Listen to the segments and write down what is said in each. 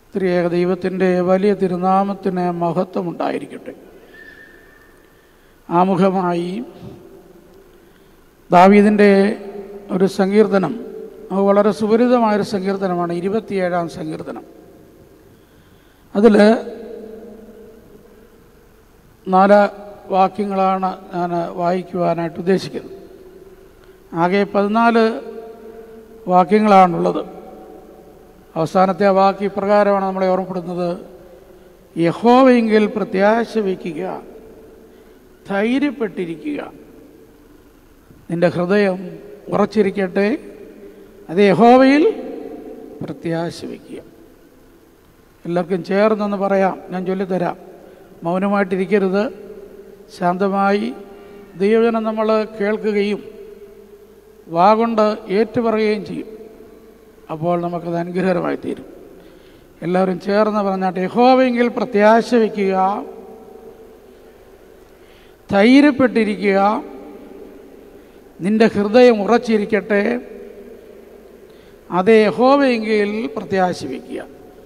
ത്രിയേക ദൈവത്തിൻ്റെ വലിയ തിരുനാമത്തിന് മഹത്വമുണ്ടായിരിക്കട്ടെ ആമുഖമായി ദാവീദിൻ്റെ ഒരു സങ്കീർത്തനം അത് വളരെ സുപരിതമായൊരു സങ്കീർത്തനമാണ് ഇരുപത്തിയേഴാം സങ്കീർത്തനം അതിൽ നാല് വാക്യങ്ങളാണ് ഞാൻ വായിക്കുവാനായിട്ട് ഉദ്ദേശിക്കുന്നത് ആകെ പതിനാല് വാക്യങ്ങളാണുള്ളത് അവസാനത്തെ ആ വാക്യ ഇപ്രകാരമാണ് നമ്മളെ ഓർമ്മപ്പെടുന്നത് യഹോവെങ്കിൽ പ്രത്യാശ വയ്ക്കുക ധൈര്യപ്പെട്ടിരിക്കുക നിന്റെ ഹൃദയം ഉറച്ചിരിക്കട്ടെ അത് യഹോവയിൽ പ്രത്യാശ വയ്ക്കുക എല്ലാവർക്കും ചേർന്നൊന്ന് പറയാം ഞാൻ ചൊല്ലിത്തരാം മൗനമായിട്ടിരിക്കരുത് ശാന്തമായി ദൈവജനം നമ്മൾ കേൾക്കുകയും വാഗൊണ്ട് ഏറ്റുപറയുകയും ചെയ്യും അപ്പോൾ നമുക്കത് അനുഗ്രഹകരമായി തീരും എല്ലാവരും ചേർന്ന് പറഞ്ഞാട്ട് യഹോവെങ്കിൽ പ്രത്യാശ വയ്ക്കുക ധൈര്യപ്പെട്ടിരിക്കുക നിന്റെ ഹൃദയം ഉറച്ചിരിക്കട്ടെ അതേ യഹോവയെങ്കിൽ പ്രത്യാശ വയ്ക്കുക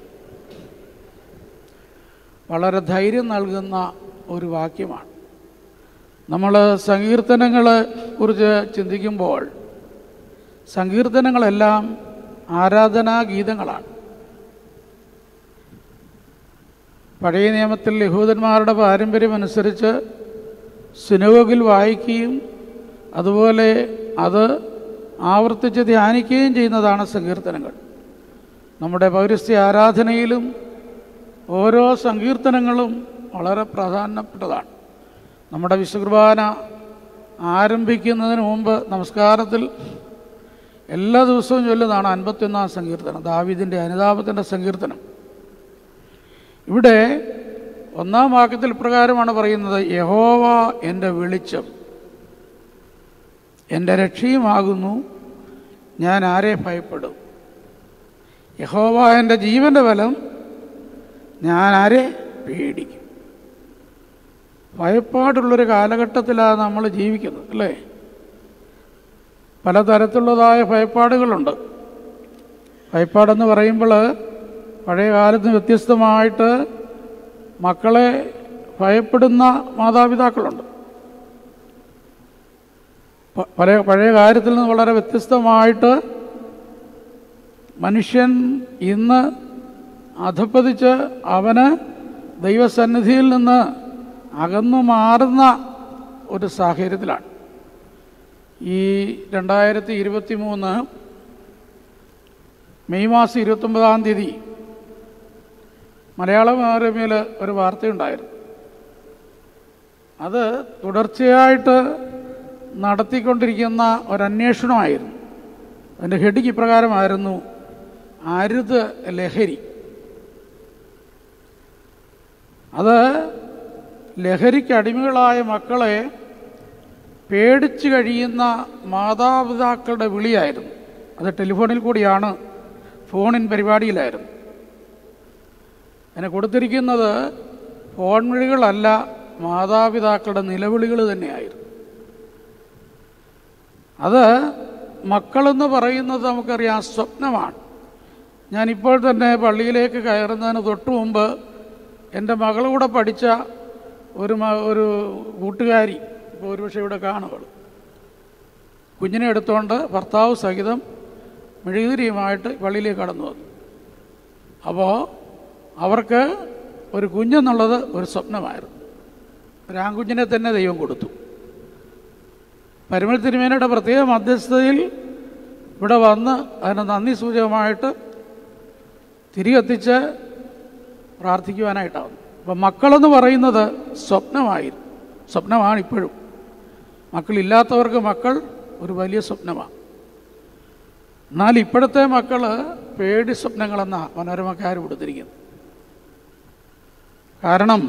വളരെ ധൈര്യം നൽകുന്ന ഒരു വാക്യമാണ് നമ്മൾ സങ്കീർത്തനങ്ങളെ കുറിച്ച് ചിന്തിക്കുമ്പോൾ സങ്കീർത്തനങ്ങളെല്ലാം ആരാധനാ ഗീതങ്ങളാണ് പഴയ നിയമത്തിൽ യഹൂദന്മാരുടെ പാരമ്പര്യം അനുസരിച്ച് സിനഗോഗിൽ വായിക്കുകയും അതുപോലെ അത് ആവർത്തിച്ച് ധ്യാനിക്കുകയും ചെയ്യുന്നതാണ് സങ്കീർത്തനങ്ങൾ നമ്മുടെ പൗരസ്ത്യ ആരാധനയിലും ഓരോ സങ്കീർത്തനങ്ങളും വളരെ പ്രധാനപ്പെട്ടതാണ് നമ്മുടെ വിശ്വകുർബാന ആരംഭിക്കുന്നതിന് മുമ്പ് നമസ്കാരത്തിൽ എല്ലാ ദിവസവും ചൊല്ലുന്നതാണ് അൻപത്തിയൊന്നാം സങ്കീർത്തനം ദാവീദിൻ്റെ അനുതാപത്തിൻ്റെ സങ്കീർത്തനം ഇവിടെ ഒന്നാം വാക്യത്തിൽ പ്രകാരമാണ് പറയുന്നത് യഹോവ എൻ്റെ വെളിച്ചം എൻ്റെ രക്ഷയുമാകുന്നു ഞാൻ ആരെ ഭയപ്പെടും യഹോവ എൻ്റെ ജീവൻ്റെ ബലം ഞാൻ ആരെ പേടിക്കും ഭയപ്പാടുള്ളൊരു കാലഘട്ടത്തിലാണ് നമ്മൾ ജീവിക്കുന്നത് അല്ലേ പലതരത്തിലുള്ളതായ ഭയപ്പാടുകളുണ്ട് ഭയപ്പാടെന്ന് പറയുമ്പോൾ പഴയ കാലത്ത് വ്യത്യസ്തമായിട്ട് മക്കളെ ഭയപ്പെടുന്ന മാതാപിതാക്കളുണ്ട് പ- പല പഴയ കാര്യത്തിൽ നിന്ന് വളരെ വ്യത്യസ്തമായിട്ട് മനുഷ്യൻ ഇന്ന് അധപ്പതിച്ച് അവന് ദൈവസന്നിധിയിൽ നിന്ന് അകന്നു മാറുന്ന ഒരു സാഹചര്യത്തിലാണ് ഈ രണ്ടായിരത്തി ഇരുപത്തി മൂന്ന് മെയ് മാസം ഇരുപത്തൊമ്പതാം തീയതി മലയാള മനോരമയിൽ ഒരു വാർത്തയുണ്ടായിരുന്നു അത് തുടർച്ചയായിട്ട് നടത്തിക്കൊണ്ടിരിക്കുന്ന ഒരന്വേഷണമായിരുന്നു അതിൻ്റെ ഹെഡിങ് ഇപ്രകാരമായിരുന്നു അരുത് ലഹരി അത് ലഹരിക്ക് അടിമകളായ മക്കളെ പേടിച്ചു കഴിയുന്ന മാതാപിതാക്കളുടെ വിളിയായിരുന്നു അത് ടെലിഫോണിൽ കൂടിയാണ് ഫോണിൻ പരിപാടിയിലായിരുന്നു അതിനെ കൊടുത്തിരിക്കുന്നത് ഫോൺ വിളികളല്ല മാതാപിതാക്കളുടെ നിലവിളികൾ തന്നെയായിരുന്നു അത് മക്കളെന്ന് പറയുന്നത് നമുക്കറിയാം സ്വപ്നമാണ് ഞാനിപ്പോൾ തന്നെ പള്ളിയിലേക്ക് കയറുന്നതിന് തൊട്ട് മുമ്പ് എൻ്റെ മകളൂടെ പഠിച്ച ഒരു മ ഒരു കൂട്ടുകാരി ഇപ്പോൾ ഒരുപക്ഷെ ഇവിടെ കാണുകൾ കുഞ്ഞിനെ എടുത്തുകൊണ്ട് ഭർത്താവ് സഹിതം മെഴുകുതിരിയുമായിട്ട് പള്ളിയിലേക്ക് കടന്നു വന്നു അപ്പോൾ അവർക്ക് ഒരു കുഞ്ഞെന്നുള്ളത് ഒരു സ്വപ്നമായിരുന്നു ഒരു ആൺകുഞ്ഞിനെ തന്നെ ദൈവം കൊടുത്തു പരിമൾ തിരുമേനയുടെ പ്രത്യേക മധ്യസ്ഥതയിൽ ഇവിടെ വന്ന് അതിന് നന്ദി സൂചകമായിട്ട് തിരികെത്തിച്ച് പ്രാർത്ഥിക്കുവാനായിട്ടാണ് അപ്പം മക്കളെന്ന് പറയുന്നത് സ്വപ്നമായിരുന്നു സ്വപ്നമാണ് ഇപ്പോഴും മക്കളില്ലാത്തവർക്ക് മക്കൾ ഒരു വലിയ സ്വപ്നമാണ് എന്നാൽ ഇപ്പോഴത്തെ മക്കൾ പേടി സ്വപ്നങ്ങളെന്നാണ് മനോരമക്കാർ കൊടുത്തിരിക്കുന്നത് കാരണം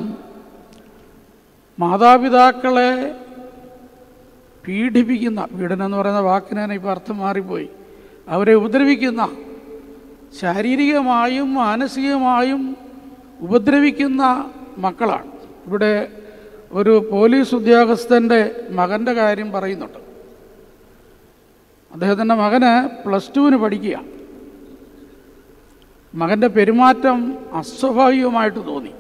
മാതാപിതാക്കളെ പീഡിപ്പിക്കുന്ന പീഡനം എന്ന് പറയുന്ന വാക്കിന് തന്നെ ഇപ്പോൾ അർത്ഥം മാറിപ്പോയി അവരെ ഉപദ്രവിക്കുന്ന ശാരീരികമായും മാനസികമായും ഉപദ്രവിക്കുന്ന മക്കളാണ് ഇവിടെ ഒരു പോലീസ് ഉദ്യോഗസ്ഥൻ്റെ മകൻ്റെ കാര്യം പറയുന്നുണ്ട് അദ്ദേഹത്തിൻ്റെ മകന് പ്ലസ് ടുവിന് പഠിക്കുക മകൻ്റെ പെരുമാറ്റം അസ്വാഭാവികമായിട്ട് തോന്നി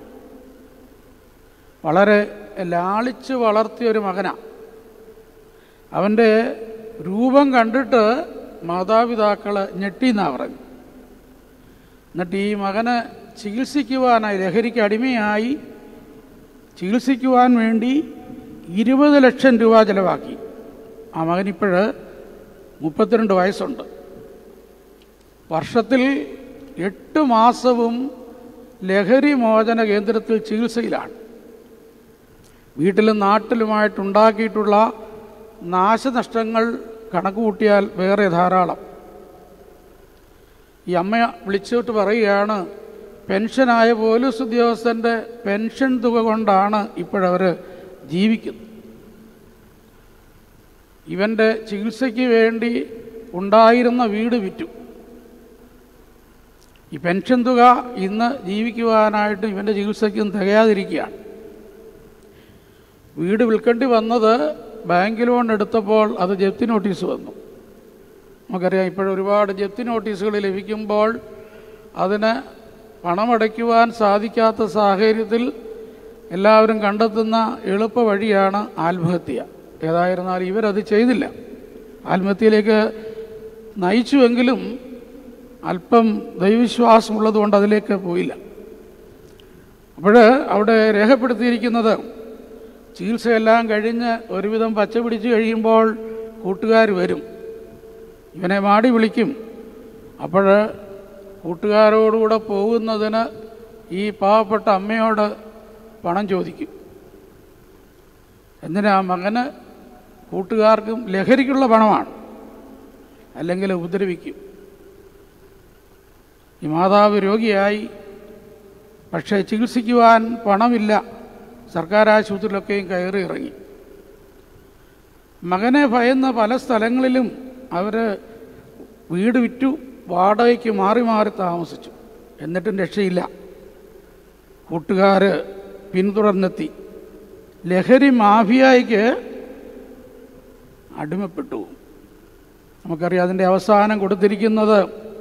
വളരെ ലാളിച്ച് വളർത്തിയ ഒരു മകനാണ് അവൻ്റെ രൂപം കണ്ടിട്ട് മാതാപിതാക്കൾ ഞെട്ടിയെന്നാണ് പറഞ്ഞു എന്നിട്ട് ഈ മകന് ചികിത്സിക്കുവാനായി ലഹരിക്ക് അടിമയായി ചികിത്സിക്കുവാൻ വേണ്ടി ഇരുപത് ലക്ഷം രൂപ ചിലവാക്കി ആ മകനിപ്പോൾ മുപ്പത്തിരണ്ട് വയസ്സുണ്ട് വർഷത്തിൽ എട്ട് മാസവും ലഹരി മോചന കേന്ദ്രത്തിൽ ചികിത്സയിലാണ് വീട്ടിലും നാട്ടിലുമായിട്ടുണ്ടാക്കിയിട്ടുള്ള നാശനഷ്ടങ്ങൾ കണക്ക് കൂട്ടിയാൽ വേറെ ധാരാളം ഈ അമ്മ വിളിച്ചിട്ട് പറയുകയാണ് പെൻഷനായ പോലീസ് ഉദ്യോഗസ്ഥൻ്റെ പെൻഷൻ തുക കൊണ്ടാണ് ഇപ്പോഴവർ ജീവിക്കുന്നത് ഇവൻ്റെ ചികിത്സയ്ക്ക് വേണ്ടി ഉണ്ടായിരുന്ന വീട് വിറ്റു ഈ പെൻഷൻ തുക ഇന്ന് ജീവിക്കുവാനായിട്ട് ഇവൻ്റെ ചികിത്സയ്ക്കും തികയാതിരിക്കുകയാണ് വീട് വിൽക്കേണ്ടി വന്നത് ബാങ്ക് ലോൺ എടുത്തപ്പോൾ അത് ജപ്തി നോട്ടീസ് വന്നു നമുക്കറിയാം ഇപ്പോൾ ഒരുപാട് ജപ്തി നോട്ടീസുകൾ ലഭിക്കുമ്പോൾ അതിന് പണമടയ്ക്കുവാൻ സാധിക്കാത്ത സാഹചര്യത്തിൽ എല്ലാവരും കണ്ടെത്തുന്ന എളുപ്പ വഴിയാണ് ആത്മഹത്യ ഏതായിരുന്നാലും ഇവരത് ചെയ്തില്ല ആത്മഹത്യയിലേക്ക് നയിച്ചുവെങ്കിലും അല്പം ദൈവവിശ്വാസമുള്ളതുകൊണ്ട് അതിലേക്ക് പോയില്ല അപ്പോൾ അവിടെ രേഖപ്പെടുത്തിയിരിക്കുന്നത് ചികിത്സയെല്ലാം കഴിഞ്ഞ് ഒരുവിധം പച്ച പിടിച്ച് കഴിയുമ്പോൾ കൂട്ടുകാർ വരും ഇവനെ മാടി വിളിക്കും അപ്പോൾ കൂട്ടുകാരോടുകൂടെ പോകുന്നതിന് ഈ പാവപ്പെട്ട അമ്മയോട് പണം ചോദിക്കും എന്തിനാ മകന് കൂട്ടുകാർക്കും ലഹരിക്കുള്ള പണമാണ് അല്ലെങ്കിൽ ഉപദ്രവിക്കും ഈ മാതാവ് രോഗിയായി പക്ഷേ ചികിത്സിക്കുവാൻ പണമില്ല സർക്കാർ ആശുപത്രിയിലൊക്കെയും കയറി ഇറങ്ങി മകനെ ഭയന്ന പല സ്ഥലങ്ങളിലും അവർ വീട് വിറ്റു വാടകയ്ക്ക് മാറി മാറി താമസിച്ചു എന്നിട്ടും രക്ഷയില്ല കൂട്ടുകാർ പിന്തുടർന്നെത്തി ലഹരി മാഫിയായിക്ക് അടിമപ്പെട്ടു നമുക്കറിയാം അതിൻ്റെ അവസാനം കൊടുത്തിരിക്കുന്നത്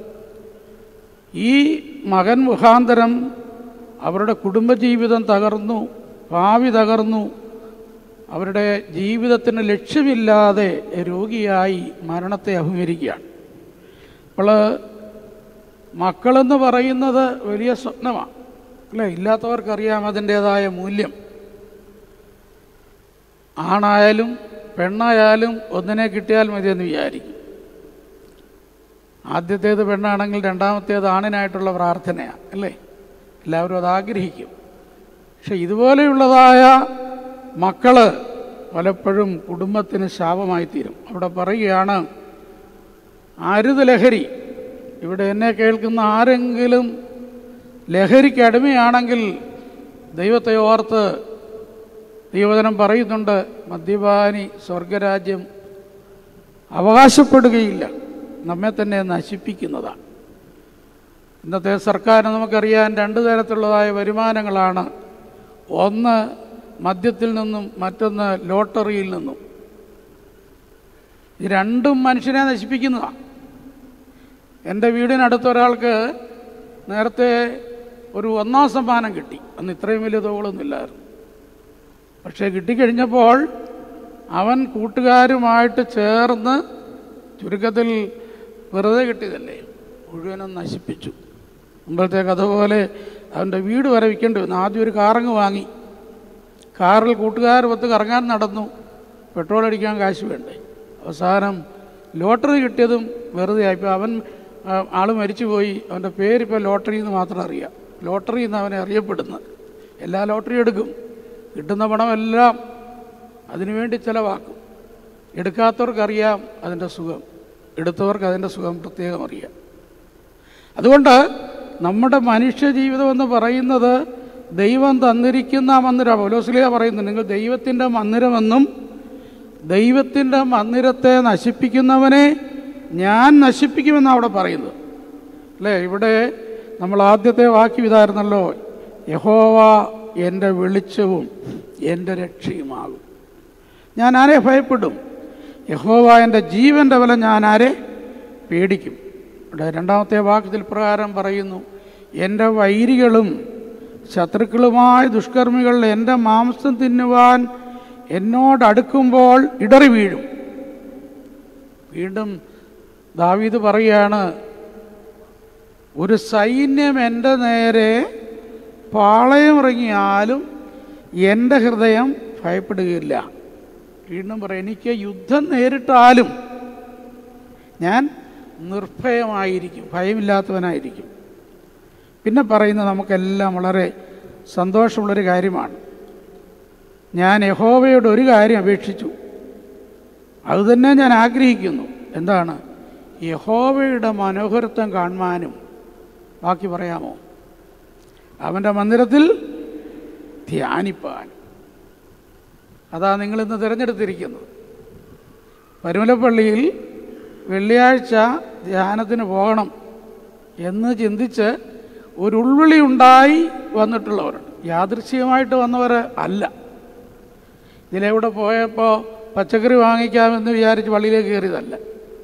ഈ മകൻ മുഖാന്തരം അവരുടെ കുടുംബജീവിതം തകർന്നു ഭാവി തകർന്നു അവരുടെ ജീവിതത്തിന് ലക്ഷ്യമില്ലാതെ രോഗിയായി മരണത്തെ അഭിമുഖീകരിക്കുകയാണ് അപ്പോൾ മക്കളെന്ന് പറയുന്നത് വലിയ സ്വപ്നമാണ് അല്ലേ ഇല്ലാത്തവർക്കറിയാം അതിൻ്റേതായ മൂല്യം ആണായാലും പെണ്ണായാലും ഒന്നിനെ കിട്ടിയാൽ മതിയെന്ന് വിചാരിക്കും ആദ്യത്തേത് പെണ്ണാണെങ്കിൽ രണ്ടാമത്തേത് ആണിനായിട്ടുള്ള പ്രാർത്ഥനയാണ് അല്ലേ എല്ലാവരും അത് ആഗ്രഹിക്കും പക്ഷെ ഇതുപോലെയുള്ളതായ മക്കള് പലപ്പോഴും കുടുംബത്തിന് ശാപമായി തീരും അവിടെ പറയുകയാണ് അരുത് ലഹരി ഇവിടെ എന്നെ കേൾക്കുന്ന ആരെങ്കിലും ലഹരിക്ക് അടിമയാണെങ്കിൽ ദൈവത്തെ ഓർത്ത് ദൈവജനം പറയുന്നുണ്ട് മദ്യപാനി സ്വർഗരാജ്യം അവകാശപ്പെടുകയില്ല നമ്മെ തന്നെ നശിപ്പിക്കുന്നതാണ് ഇന്നത്തെ സർക്കാർ നമുക്കറിയാൻ രണ്ട് തരത്തിലുള്ളതായ വരുമാനങ്ങളാണ് ഒന്ന് മദ്യത്തിൽ നിന്നും മറ്റൊന്ന് ലോട്ടറിയിൽ നിന്നും ഇത് രണ്ടും മനുഷ്യനെ നശിപ്പിക്കുന്നതാണ് എൻ്റെ വീടിനടുത്ത ഒരാൾക്ക് നേരത്തെ ഒരു ഒന്നാം സമ്മാനം കിട്ടി അന്ന് ഇത്രയും വലിയ തുകകളൊന്നുമില്ലായിരുന്നു പക്ഷേ കിട്ടിക്കഴിഞ്ഞപ്പോൾ അവൻ കൂട്ടുകാരുമായിട്ട് ചേർന്ന് ചുരുക്കത്തിൽ വെറുതെ കിട്ടിയതല്ലേ മുഴുവനും നശിപ്പിച്ചു മുമ്പത്തെ കഥ പോലെ അവൻ്റെ വീട് വരെ വിൽക്കേണ്ടി വന്നു ആദ്യം ഒരു കാറങ്ങ് വാങ്ങി കാറിൽ കൂട്ടുകാർ പത്ത് കറങ്ങാൻ നടന്നു പെട്രോൾ അടിക്കാൻ കാശ് വേണ്ടേ അവസാനം ലോട്ടറി കിട്ടിയതും വെറുതെ ആയിപ്പോൾ അവൻ ആ, ആള് മരിച്ചുപോയി അവൻ്റെ പേരിപ്പോൾ ലോട്ടറി എന്ന് മാത്രം അറിയാം ലോട്ടറി എന്ന് അവനെ അറിയപ്പെടുന്നത് എല്ലാ ലോട്ടറി എടുക്കും കിട്ടുന്ന പണമെല്ലാം അതിനുവേണ്ടി ചിലവാക്കും എടുക്കാത്തവർക്കറിയാം അതിൻ്റെ സുഖം എടുത്തവർക്ക് അതിൻ്റെ സുഖം പ്രത്യേകം അറിയാം അതുകൊണ്ട് നമ്മുടെ മനുഷ്യ ജീവിതം എന്ന് പറയുന്നത് ദൈവം തന്നിരിക്കുന്ന മന്ദിരം പൗലോസ്ലിയ പറയുന്നു നിങ്ങൾ ദൈവത്തിൻ്റെ മന്ദിരമെന്നും ദൈവത്തിൻ്റെ മന്ദിരത്തെ നശിപ്പിക്കുന്നവനെ ഞാൻ നശിപ്പിക്കുമെന്നാണ് അവിടെ പറയുന്നത് അല്ലേ ഇവിടെ നമ്മൾ ആദ്യത്തെ വാക്യം ഇതായിരുന്നല്ലോ യഹോവ എൻ്റെ വെളിച്ചവും എൻ്റെ രക്ഷയുമാകും ഞാൻ ആരെ ഭയപ്പെടും യഹോവ എൻ്റെ ജീവൻ്റെ വില ഞാൻ ആരെ പേടിക്കും ഇവിടെ രണ്ടാമത്തെ വാക്യത്തിൽ പ്രകാരം പറയുന്നു എൻ്റെ വൈരികളും ശത്രുക്കളുമായ ദുഷ്കർമ്മികൾ എൻ്റെ മാംസം തിന്നുവാൻ എന്നോട് അടുക്കുമ്പോൾ ഇടറി വീഴും വീണ്ടും ദാവീദ് പറയുകയാണ് ഒരു സൈന്യം എൻ്റെ നേരെ പാളയമിറങ്ങിയാലും എൻ്റെ ഹൃദയം ഭയപ്പെടുകയില്ല വീണ്ടും പറയും എനിക്ക് യുദ്ധം നേരിട്ടാലും ഞാൻ നിർഭയമായിരിക്കും ഭയമില്ലാത്തവനായിരിക്കും പിന്നെ പറയുന്നത് നമുക്കെല്ലാം വളരെ സന്തോഷമുള്ളൊരു കാര്യമാണ് ഞാൻ യഹോവയോട് ഒരു കാര്യം അപേക്ഷിച്ചു അതുതന്നെ ഞാൻ ആഗ്രഹിക്കുന്നു എന്താണ് യഹോവയുടെ മനോഹരത്വം കാണുവാനും ബാക്കി പറയാമോ അവൻ്റെ മന്ദിരത്തിൽ ധ്യാനിപ്പാനും അതാ നിങ്ങളിന്ന് തിരഞ്ഞെടുത്തിരിക്കുന്നത് പരുമലപ്പള്ളിയിൽ വെള്ളിയാഴ്ച ധ്യാനത്തിന് പോകണം എന്ന് ചിന്തിച്ച് ഒരു ഉൾവിളി ഉണ്ടായി വന്നിട്ടുള്ളവരുണ്ട് യാദൃശ്ചികമായിട്ട് വന്നവർ അല്ല ഇതിലെവിടെ പോയപ്പോൾ പച്ചക്കറി വാങ്ങിക്കാമെന്ന് വിചാരിച്ച് പള്ളിയിലേക്ക് കയറിയതല്ല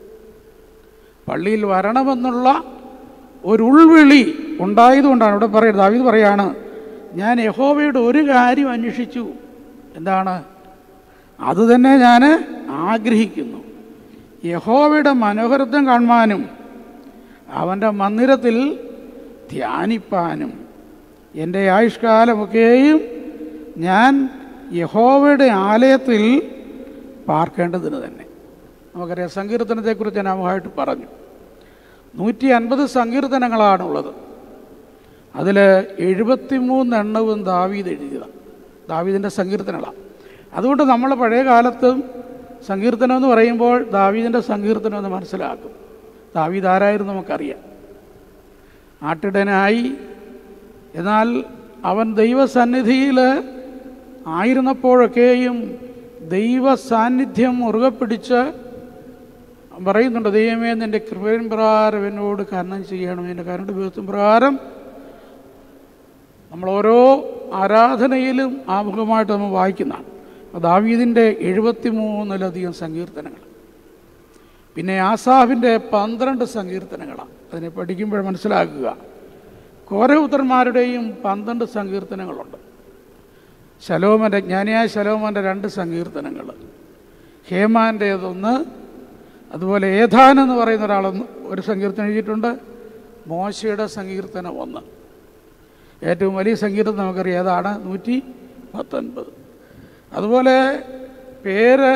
പള്ളിയിൽ വരണമെന്നുള്ള ഒരു ഉൾവിളി ഉണ്ടായതുകൊണ്ടാണ് ഇവിടെ പറയുന്നത് ദാവീദ് പറയാണ് ഞാൻ യഹോവയുടെ ഒരു കാര്യം അന്വേഷിച്ചു എന്താണ് അതുതന്നെ ഞാൻ ആഗ്രഹിക്കുന്നു യഹോവയുടെ മനോഹരത്വം കാണുവാനും അവൻ്റെ മന്ദിരത്തിൽ ധ്യാനിപ്പാനും എൻ്റെ ആയുഷ്കാലമൊക്കെയും ഞാൻ യഹോവയുടെ ആലയത്തിൽ പാർക്കേണ്ടതിന് തന്നെ നമുക്കറിയാം സങ്കീർത്തനത്തെക്കുറിച്ച് ഞാൻ അമുഖമായിട്ട് പറഞ്ഞു നൂറ്റി അൻപത് സങ്കീർത്തനങ്ങളാണുള്ളത് അതിൽ എഴുപത്തിമൂന്ന് എണ്ണവും ദാവീദ് എഴുതിയതാണ് ദാവീദിൻ്റെ സങ്കീർത്തനങ്ങളാണ് അതുകൊണ്ട് നമ്മൾ പഴയ കാലത്തും സങ്കീർത്തനം എന്ന് പറയുമ്പോൾ ദാവീദിൻ്റെ സങ്കീർത്തനം എന്ന് മനസ്സിലാക്കും ദാവീദ് ആരായിരുന്നു നമുക്കറിയാം ആട്ടിടനായി എന്നാൽ അവൻ ദൈവസന്നിധിയിൽ ആയിരുന്നപ്പോഴൊക്കെയും ദൈവ സാന്നിധ്യം മുറുകെ പിടിച്ച് പറയുന്നുണ്ട് ദൈവമേ നിൻ്റെ കൃപയും പ്രകാരം എന്നോട് കരുണം ചെയ്യണം എൻ്റെ കരുണ ദിവസം പ്രകാരം നമ്മൾ ഓരോ ആരാധനയിലും ആമുഖമായിട്ട് നമ്മൾ വായിക്കുന്നതാണ് ദാവീദിൻ്റെ എഴുപത്തി മൂന്നിലധികം സങ്കീർത്തനങ്ങൾ പിന്നെ ആസാഫിൻ്റെ പന്ത്രണ്ട് സങ്കീർത്തനങ്ങളാണ് അതിനെ പഠിക്കുമ്പോൾ മനസ്സിലാക്കുക കോരപുത്രന്മാരുടെയും പന്ത്രണ്ട് സങ്കീർത്തനങ്ങളുണ്ട് ശലോമൻ്റെ ജ്ഞാനിയായ ശലോമൻ്റെ രണ്ട് സങ്കീർത്തനങ്ങൾ ഹേമാൻ്റേതൊന്ന് അതുപോലെ ഏതാൻ എന്ന് പറയുന്ന ഒരാളൊന്ന് ഒരു സങ്കീർത്തനം എഴുതിയിട്ടുണ്ട് മോശയുടെ സങ്കീർത്തനം ഒന്ന് ഏറ്റവും വലിയ സങ്കീർത്തനം നമുക്കറിയാം ഏതാണ് നൂറ്റി പത്തൊൻപത് അതുപോലെ പേര്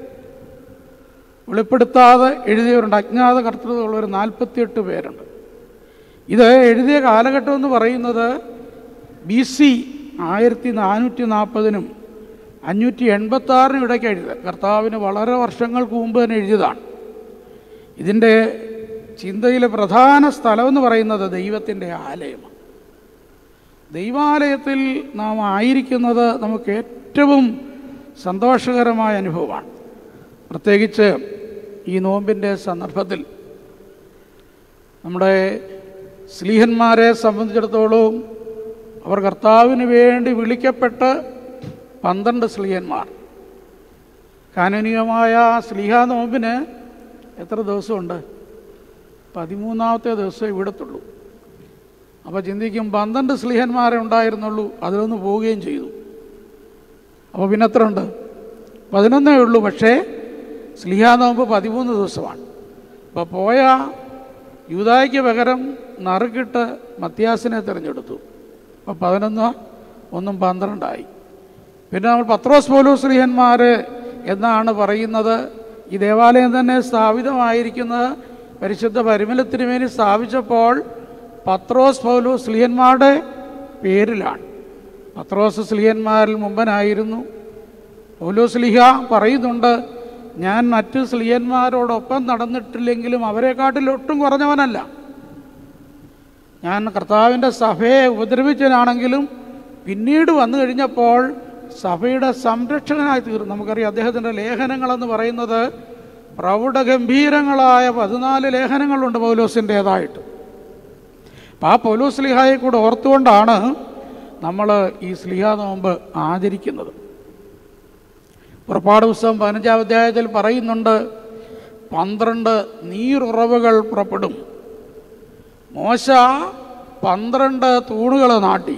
വെളിപ്പെടുത്താതെ എഴുതിയവരുണ്ട് അജ്ഞാത കർത്തൃത്വമുള്ളവർ നാൽപ്പത്തിയെട്ട് പേരുണ്ട് ഇത് എഴുതിയ കാലഘട്ടം എന്ന് പറയുന്നത് ബി സി ആയിരത്തി നാനൂറ്റി നാൽപ്പതിനും അഞ്ഞൂറ്റി എൺപത്തി ആറിനും ഇടയ്ക്ക് എഴുതിയത് കർത്താവിന് വളരെ വർഷങ്ങൾക്ക് മുമ്പ് തന്നെ എഴുതിയതാണ് ഇതിൻ്റെ ചിന്തയിലെ പ്രധാന സ്ഥലമെന്ന് പറയുന്നത് ദൈവത്തിൻ്റെ ആലയമാണ് ദൈവാലയത്തിൽ നാം ആയിരിക്കുന്നത് നമുക്ക് ഏറ്റവും സന്തോഷകരമായ അനുഭവമാണ് പ്രത്യേകിച്ച് ഈ നോമ്പിൻ്റെ സന്ദർഭത്തിൽ നമ്മുടെ സ്ലീഹന്മാരെ സംബന്ധിച്ചിടത്തോളം അവർ കർത്താവിന് വേണ്ടി വിളിക്കപ്പെട്ട് പന്ത്രണ്ട് സ്ലീഹന്മാർ കാനനീയമായ സ്ലീഹ നോമ്പിന് എത്ര ദിവസമുണ്ട് പതിമൂന്നാമത്തെ ദിവസം ഇവിടത്തുള്ളൂ അപ്പോൾ ചിന്തിക്കും പന്ത്രണ്ട് സ്ലീഹന്മാരെ ഉണ്ടായിരുന്നുള്ളൂ അതിലൊന്ന് പോവുകയും ചെയ്തു അപ്പോൾ പിന്നെ എത്ര ഉണ്ട് പതിനൊന്നേ ഉള്ളൂ പക്ഷേ സ്ലിഹാ നോമ്പ് പതിമൂന്ന് ദിവസമാണ് അപ്പോൾ പോയ യൂതായ്ക്ക് പകരം നറുക്കിട്ട് മത്യാസിനെ തിരഞ്ഞെടുത്തു അപ്പോൾ പതിനൊന്ന് ഒന്നും പന്ത്രണ്ടായി പിന്നെ നമ്മൾ പത്രോസ് പോലൂസ് സ്ത്രീഹന്മാർ എന്നാണ് പറയുന്നത് ഈ ദേവാലയം തന്നെ സ്ഥാപിതമായിരിക്കുന്നത് പരിശുദ്ധ പരിമലത്തിന് വേണ്ടി സ്ഥാപിച്ചപ്പോൾ പത്രോസ് പൗലോസ് സ്ലിഹന്മാരുടെ പേരിലാണ് പത്രോസ് സ്ലിഹന്മാരിൽ മുമ്പനായിരുന്നു പൗലോസ് സ്ലിഹ പറയുന്നുണ്ട് ഞാൻ മറ്റ് സ്ലിഹന്മാരോടൊപ്പം നടന്നിട്ടില്ലെങ്കിലും അവരെക്കാട്ടിൽ ഒട്ടും കുറഞ്ഞവനല്ല ഞാൻ കർത്താവിൻ്റെ സഭയെ ഉപദ്രവിച്ചനാണെങ്കിലും പിന്നീട് വന്നു കഴിഞ്ഞപ്പോൾ സഭയുടെ സംരക്ഷകനായി തീർന്നു നമുക്കറിയാം അദ്ദേഹത്തിൻ്റെ ലേഖനങ്ങളെന്ന് പറയുന്നത് പ്രൗഢഗംഭീരങ്ങളായ പതിനാല് ലേഖനങ്ങളുണ്ട് പൗലോസിൻ്റേതായിട്ട് അപ്പം ആ പൗലോസ് സ്ലിഹായെ കൂടെ ഓർത്തുകൊണ്ടാണ് നമ്മൾ ഈ സ്ലിഹ നോമ്പ് ആചരിക്കുന്നത് പുറപ്പാട് പുസ്തകം പതിനഞ്ചാം അധ്യായത്തിൽ പറയുന്നുണ്ട് പന്ത്രണ്ട് നീരുറവുകൾ പുറപ്പെടും മോശ പന്ത്രണ്ട് തൂണുകൾ നാട്ടി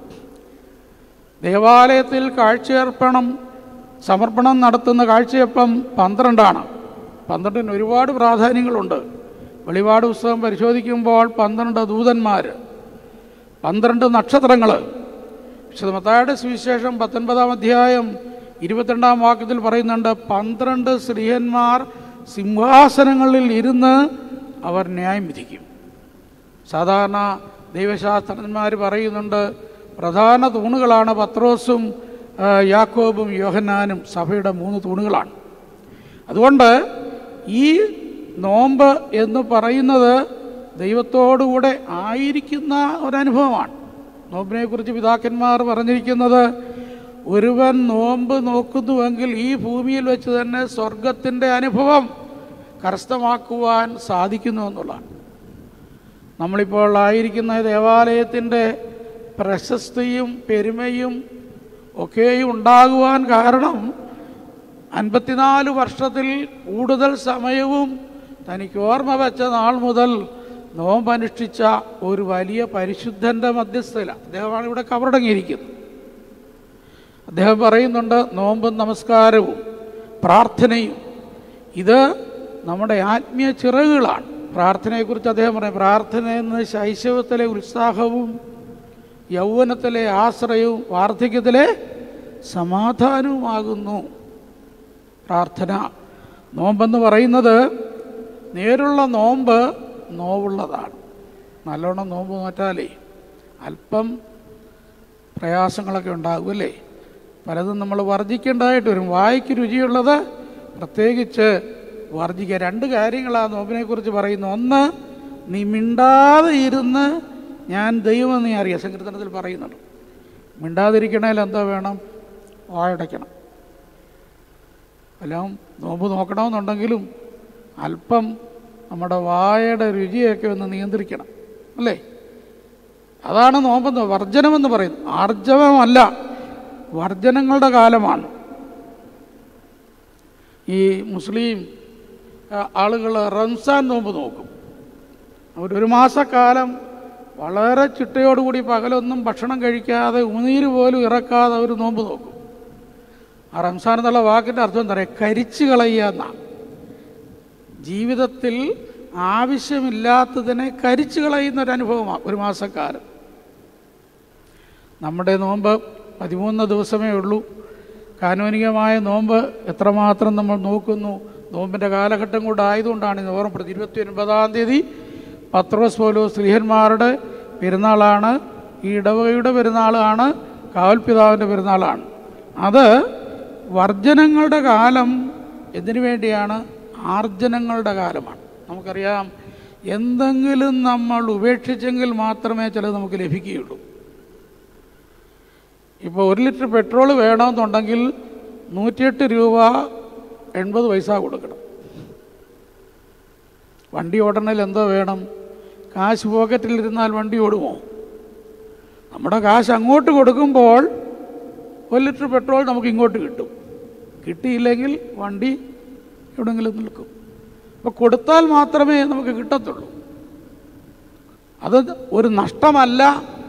ദേവാലയത്തിൽ കാഴ്ചയർപ്പണം സമർപ്പണം നടത്തുന്ന കാഴ്ചയപ്പം പന്ത്രണ്ടാണ് പന്ത്രണ്ടിന് ഒരുപാട് പ്രാധാന്യങ്ങളുണ്ട് വെളിപാട് പുസ്തകം പരിശോധിക്കുമ്പോൾ പന്ത്രണ്ട് ദൂതന്മാർ പന്ത്രണ്ട് നക്ഷത്രങ്ങൾ വിശുദ്ധമത്തായുടെ സുവിശേഷം പത്തൊൻപതാം അധ്യായം ഇരുപത്തിരണ്ടാം വാക്യത്തിൽ പറയുന്നുണ്ട് പന്ത്രണ്ട് സ്ത്രീയന്മാർ സിംഹാസനങ്ങളിൽ ഇരുന്ന് അവർ ന്യായം വിധിക്കും സാധാരണ ദൈവശാസ്ത്രജ്ഞന്മാർ പറയുന്നുണ്ട് പ്രധാന തൂണുകളാണ് പത്രോസും ആ, യാക്കോബും യോഹന്നാനും സഭയുടെ മൂന്ന് തൂണുകളാണ് അതുകൊണ്ട് ഈ നോമ്പ് എന്ന് പറയുന്നത് ദൈവത്തോടുകൂടെ ആയിരിക്കുന്ന ഒരനുഭവമാണ് നോമ്പിനെക്കുറിച്ച് പിതാക്കന്മാർ പറഞ്ഞിരിക്കുന്നത് ഒരുവൻ നോമ്പ് നോക്കുന്നുവെങ്കിൽ ഈ ഭൂമിയിൽ വെച്ച് തന്നെ സ്വർഗത്തിൻ്റെ അനുഭവം കരസ്ഥമാക്കുവാൻ സാധിക്കുന്നു എന്നുള്ളതാണ് നമ്മളിപ്പോൾ ആയിരിക്കുന്ന ദേവാലയത്തിൻ്റെ പ്രശസ്തിയും പെരുമയും ഒക്കെയും ഉണ്ടാകുവാൻ കാരണം അൻപത്തിനാല് വർഷത്തിൽ കൂടുതൽ സമയവും തനിക്ക് ഓർമ്മ വെച്ച നാൾ മുതൽ നോമ്പനുഷ്ഠിച്ച ഒരു വലിയ പരിശുദ്ധൻ്റെ മധ്യസ്ഥയില അദ്ദേഹമാണ് ഇവിടെ കവറടങ്ങിയിരിക്കുന്നത് അദ്ദേഹം പറയുന്നുണ്ട് നോമ്പും നമസ്കാരവും പ്രാർത്ഥനയും ഇത് നമ്മുടെ ആത്മീയ ചിറകുകളാണ് പ്രാർത്ഥനയെക്കുറിച്ച് അദ്ദേഹം പറയും പ്രാർത്ഥന എന്ന ശൈശവത്തിലെ ഉത്സാഹവും യൗവനത്തിലെ ആശ്രയവും വാർദ്ധക്യത്തിലെ സമാധാനവുമാകുന്നു പ്രാർത്ഥന നോമ്പെന്ന് പറയുന്നത് നേരുള്ള നോമ്പ് നോവുള്ളതാണ് നല്ലോണം നോമ്പ് നോറ്റാലേ അല്പം പ്രയാസങ്ങളൊക്കെ ഉണ്ടാകും അല്ലേ പലതും നമ്മൾ വർജിക്കേണ്ടതായിട്ട് വരും വായിക്ക് രുചിയുള്ളത് പ്രത്യേകിച്ച് വർജിക്കുക രണ്ട് കാര്യങ്ങളാണ് നോമ്പിനെക്കുറിച്ച് പറയുന്നു ഒന്ന് നീ മിണ്ടാതെ ഇരുന്ന് ഞാൻ ദൈവം നീ അറിയാം സങ്കീർത്തനത്തിൽ പറയുന്നുണ്ട് മിണ്ടാതിരിക്കണേൽ എന്താ വേണം വായടയ്ക്കണം എല്ലാം നോമ്പ് നോക്കണമെന്നുണ്ടെങ്കിലും അല്പം നമ്മുടെ വായയുടെ രുചിയൊക്കെ ഒന്ന് നിയന്ത്രിക്കണം അല്ലേ അതാണ് നോമ്പെന്ന് വർജനമെന്ന് പറയുന്നത് ആർജവമല്ല വർജനങ്ങളുടെ കാലമാണ് ഈ മുസ്ലിം ആളുകൾ റംസാൻ നോമ്പ് നോക്കും അവരൊരു മാസക്കാലം വളരെ ചിട്ടയോടുകൂടി പകലൊന്നും ഭക്ഷണം കഴിക്കാതെ ഉമിനീര് പോലും ഇറക്കാതെ അവർ നോമ്പ് നോക്കും ആ റംസാൻ എന്നുള്ള വാക്കിൻ്റെ അർത്ഥം എന്താ പറയുക കരിച്ചു കളയുക എന്നാണ് ജീവിതത്തിൽ ആവശ്യമില്ലാത്തതിനെ കരിച്ചു കളയുന്ന ഒരു അനുഭവമാണ് ഒരു മാസക്കാലം നമ്മുടെ നോമ്പ് പതിമൂന്ന് ദിവസമേ ഉള്ളൂ കാനോനികമായ നോമ്പ് എത്രമാത്രം നമ്മൾ നോക്കുന്നു നോമ്പിൻ്റെ കാലഘട്ടം കൂടെ ആയതുകൊണ്ടാണ് ഇത് ഓർമ്മപ്പെടുത്തി ഇരുപത്തി ഒൻപതാം തീയതി പത്രോസ് പോലോ സ്ത്രീഹന്മാരുടെ പെരുന്നാളാണ് ഈ ഇടവകയുടെ പെരുന്നാളാണ് കാവൽപിതാവിൻ്റെ പെരുന്നാളാണ് അത് വർജനങ്ങളുടെ കാലം എന്തിനു വേണ്ടിയാണ് ആർജനങ്ങളുടെ കാലമാണ് നമുക്കറിയാം എന്തെങ്കിലും നമ്മൾ ഉപേക്ഷിച്ചെങ്കിൽ മാത്രമേ ചിലത് നമുക്ക് ലഭിക്കുകയുള്ളൂ ഇപ്പോൾ ഒരു ലിറ്റർ പെട്രോൾ വേണമെന്നുണ്ടെങ്കിൽ നൂറ്റിയെട്ട് രൂപ എൺപത് പൈസ കൊടുക്കണം വണ്ടി ഓടണതിൽ എന്തോ വേണം കാശ് പോക്കറ്റിലിരുന്നാൽ വണ്ടി ഓടുമോ നമ്മുടെ കാശ് അങ്ങോട്ട് കൊടുക്കുമ്പോൾ ഒരു ലിറ്റർ പെട്രോൾ നമുക്ക് ഇങ്ങോട്ട് കിട്ടും കിട്ടിയില്ലെങ്കിൽ വണ്ടി എവിടെയെങ്കിലും നിൽക്കും അപ്പോൾ കൊടുത്താൽ മാത്രമേ നമുക്ക് കിട്ടത്തുള്ളൂ അത് ഒരു നഷ്ടമല്ല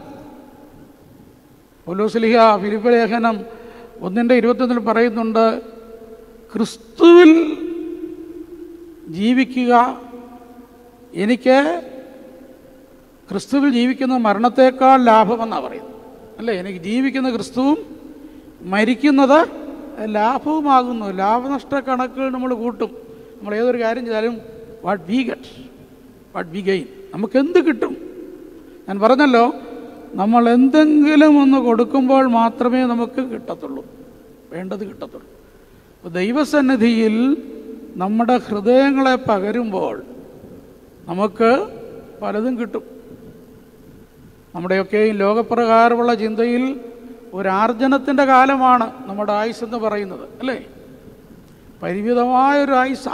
പൊലോസ്ലിഹ ഫിലിപ്പ് ലേഖനം ഒന്നിൻ്റെ ഇരുപത്തൊന്നിൽ പറയുന്നുണ്ട് ക്രിസ്തുവിൽ ജീവിക്കുക എനിക്ക് ക്രിസ്തുവിൽ ജീവിക്കുന്ന മരണത്തേക്കാൾ ലാഭമെന്നാണ് പറയുന്നത് അല്ലേ എനിക്ക് ജീവിക്കുന്ന ക്രിസ്തുവും മരിക്കുന്നത് ലാഭവുമാകുന്നു ലാഭനഷ്ട കണക്കുകൾ നമ്മൾ കൂട്ടും നമ്മൾ ഏതൊരു കാര്യം ചെയ്താലും what we get what we gain നമുക്ക് എന്ത് കിട്ടും ഞാൻ പറഞ്ഞല്ലോ നമ്മൾ എന്തെങ്കിലും ഒന്ന് കൊടുക്കുമ്പോൾ മാത്രമേ നമുക്ക് കിട്ടത്തുള്ളൂ വേണ്ടത് കിട്ടത്തുള്ളൂ അപ്പോൾ ദൈവസന്നിധിയിൽ നമ്മുടെ ഹൃദയങ്ങളെ പകരുമ്പോൾ നമുക്ക് പലതും കിട്ടും നമ്മുടെയൊക്കെയും ലോകപ്രകാരമുള്ള ചിന്തയിൽ ഒരാർജനത്തിൻ്റെ കാലമാണ് നമ്മുടെ ആയുസ് എന്ന് പറയുന്നത് അല്ലേ പരിമിതമായൊരു ആയുസ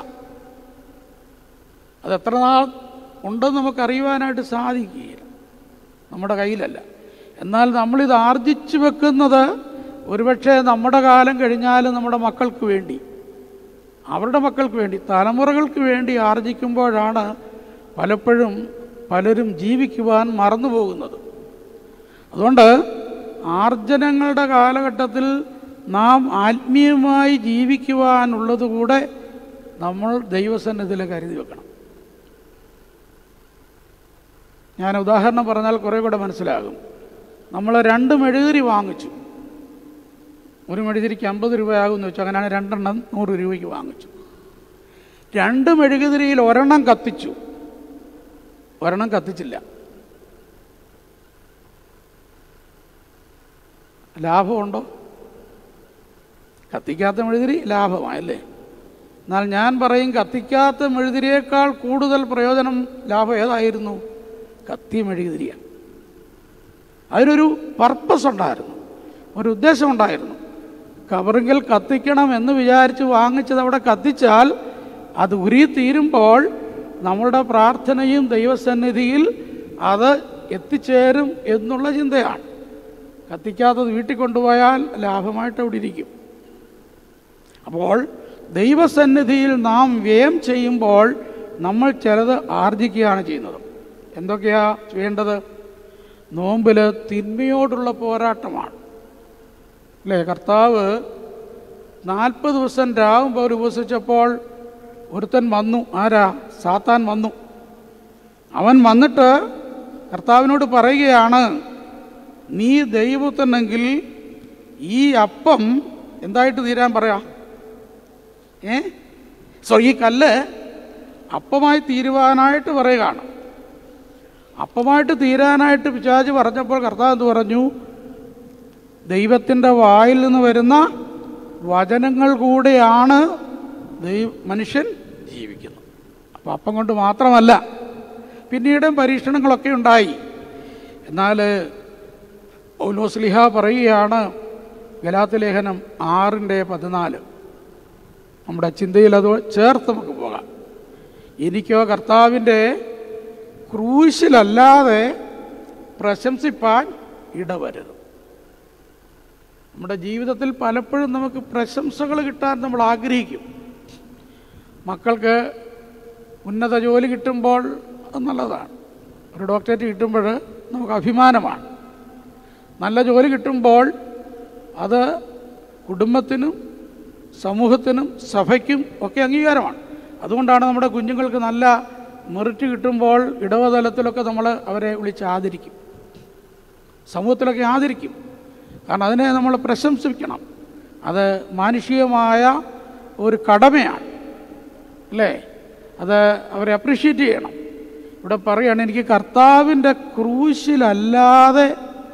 അത് എത്ര നാൾ ഉണ്ടെന്ന് നമുക്കറിയുവാനായിട്ട് സാധിക്കുകയില്ല നമ്മുടെ കയ്യിലല്ല എന്നാൽ നമ്മളിത് ആർജിച്ചു വെക്കുന്നത് ഒരുപക്ഷെ നമ്മുടെ കാലം കഴിഞ്ഞാലും നമ്മുടെ മക്കൾക്ക് വേണ്ടി അവരുടെ മക്കൾക്ക് വേണ്ടി തലമുറകൾക്ക് വേണ്ടി ആർജിക്കുമ്പോഴാണ് പലപ്പോഴും പലരും ജീവിക്കുവാൻ മറന്നു പോകുന്നത് അതുകൊണ്ട് ആർജനങ്ങളുടെ കാലഘട്ടത്തിൽ നാം ആത്മീയമായി ജീവിക്കുവാനുള്ളത് കൂടെ നമ്മൾ ദൈവസന്നിധിയിൽ കരുതി വെക്കണം ഞാൻ ഉദാഹരണം പറഞ്ഞാൽ കുറേ കൂടെ മനസ്സിലാകും നമ്മൾ രണ്ട് മെഴുകുതിരി വാങ്ങിച്ചു ഒരു മെഴുകുതിരിക്ക് അമ്പത് രൂപയാകുമെന്ന് വെച്ചു അങ്ങനെയാണ് രണ്ടെണ്ണം നൂറ് രൂപയ്ക്ക് വാങ്ങിച്ചു രണ്ട് മെഴുകുതിരിയിൽ ഒരെണ്ണം കത്തിച്ചു ഒരെണ്ണം കത്തിച്ചില്ല ലാഭമുണ്ടോ കത്തിക്കാത്ത മെഴുതിരി ലാഭമായല്ലേ എന്നാൽ ഞാൻ പറയും കത്തിക്കാത്ത മെഴുതിരിയേക്കാൾ കൂടുതൽ പ്രയോജനം ലാഭം ഏതായിരുന്നു കത്തിയ മെഴുകുതിരിയാണ് അതിനൊരു പർപ്പസ് ഉണ്ടായിരുന്നു ഒരു ഉദ്ദേശം ഉണ്ടായിരുന്നു കവറിങ്കിൽ കത്തിക്കണം എന്ന് വിചാരിച്ച് വാങ്ങിച്ചത് അവിടെ കത്തിച്ചാൽ അത് ഉരി തീരുമ്പോൾ നമ്മളുടെ പ്രാർത്ഥനയും ദൈവസന്നിധിയിൽ അത് എത്തിച്ചേരും എന്നുള്ള ചിന്തയാണ് കത്തിക്കാത്തത് വീട്ടിൽ കൊണ്ടുപോയാൽ ലാഭമായിട്ട് അവിടെ ഇരിക്കും അപ്പോൾ ദൈവസന്നിധിയിൽ നാം വ്യയം ചെയ്യുമ്പോൾ നമ്മൾ ചിലത് ആർജിക്കുകയാണ് ചെയ്യുന്നത് എന്തൊക്കെയാ ചെയ്യേണ്ടത് നോമ്പിൽ തിന്മയോടുള്ള പോരാട്ടമാണ് അല്ലേ കർത്താവ് നാൽപ്പത് ദിവസം രാവും പൗർ ഉപസിച്ചപ്പോൾ ഒരുത്തൻ വന്നു ആരാ സാത്താൻ വന്നു അവൻ വന്നിട്ട് കർത്താവിനോട് പറയുകയാണ് നീ ദൈവത്തന്നെങ്കിൽ ഈ അപ്പം എന്തായിട്ട് തീരാൻ പറയാ ഏ സോ ഈ കല്ല് അപ്പമായി തീരുവാനായിട്ട് പറയുകയാണ് അപ്പമായിട്ട് തീരാനായിട്ട് പിശാച് പറഞ്ഞപ്പോൾ കർത്താവ് എന്ത് പറഞ്ഞു ദൈവത്തിൻ്റെ വായിൽ നിന്ന് വരുന്ന വചനങ്ങൾ കൂടെയാണ് ദൈവ മനുഷ്യൻ ജീവിക്കുന്നത് അപ്പം അപ്പം കൊണ്ട് മാത്രമല്ല പിന്നീട് പരീക്ഷണങ്ങളൊക്കെ ഉണ്ടായി എന്നാൽ പൗലോസ്ലിഹ പറയുകയാണ് ഗലാത്ത് ലേഖനം ആറിൻ്റെ പതിനാല് നമ്മുടെ ചിന്തയിൽ അത് ചേർത്ത് നമുക്ക് പോകാം എനിക്കോ കർത്താവിൻ്റെ ക്രൂശിലല്ലാതെ പ്രശംസിപ്പാൻ ഇടവരുത് നമ്മുടെ ജീവിതത്തിൽ പലപ്പോഴും നമുക്ക് പ്രശംസകൾ കിട്ടാൻ നമ്മൾ ആഗ്രഹിക്കും മക്കൾക്ക് ഉന്നത ജോലി കിട്ടുമ്പോൾ അത് നല്ലതാണ് ഒരു ഡോക്ടറേറ്റ് കിട്ടുമ്പോൾ നമുക്ക് അഭിമാനമാണ് നല്ല ജോലി കിട്ടുമ്പോൾ അത് കുടുംബത്തിനും സമൂഹത്തിനും സഭയ്ക്കും ഒക്കെ അംഗീകാരമാണ് അതുകൊണ്ടാണ് നമ്മുടെ കുഞ്ഞുങ്ങൾക്ക് നല്ല മെറിറ്റ് കിട്ടുമ്പോൾ ഇടവതലത്തിലൊക്കെ നമ്മൾ അവരെ വിളിച്ച് ആദരിക്കും സമൂഹത്തിലൊക്കെ ആദരിക്കും കാരണം അതിനെ നമ്മൾ പ്രശംസിക്കണം അത് മാനുഷികമായ ഒരു കടമയാണ് അല്ലേ അത് അവരെ അപ്രീഷിയേറ്റ് ചെയ്യണം ഇവിടെ പറയുകയാണ് എനിക്ക് കർത്താവിൻ്റെ ക്രൂശിലല്ലാതെ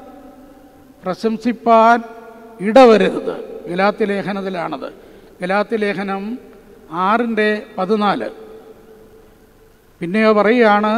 പ്രശംസിപ്പാൻ ഇടവരരുത് ഗലാത്തി ലേഖനത്തിലാണത് ഗലാത്തി ലേഖനം ആറിൻ്റെ പതിനാല് പിന്നെയോ പറയുകയാണ്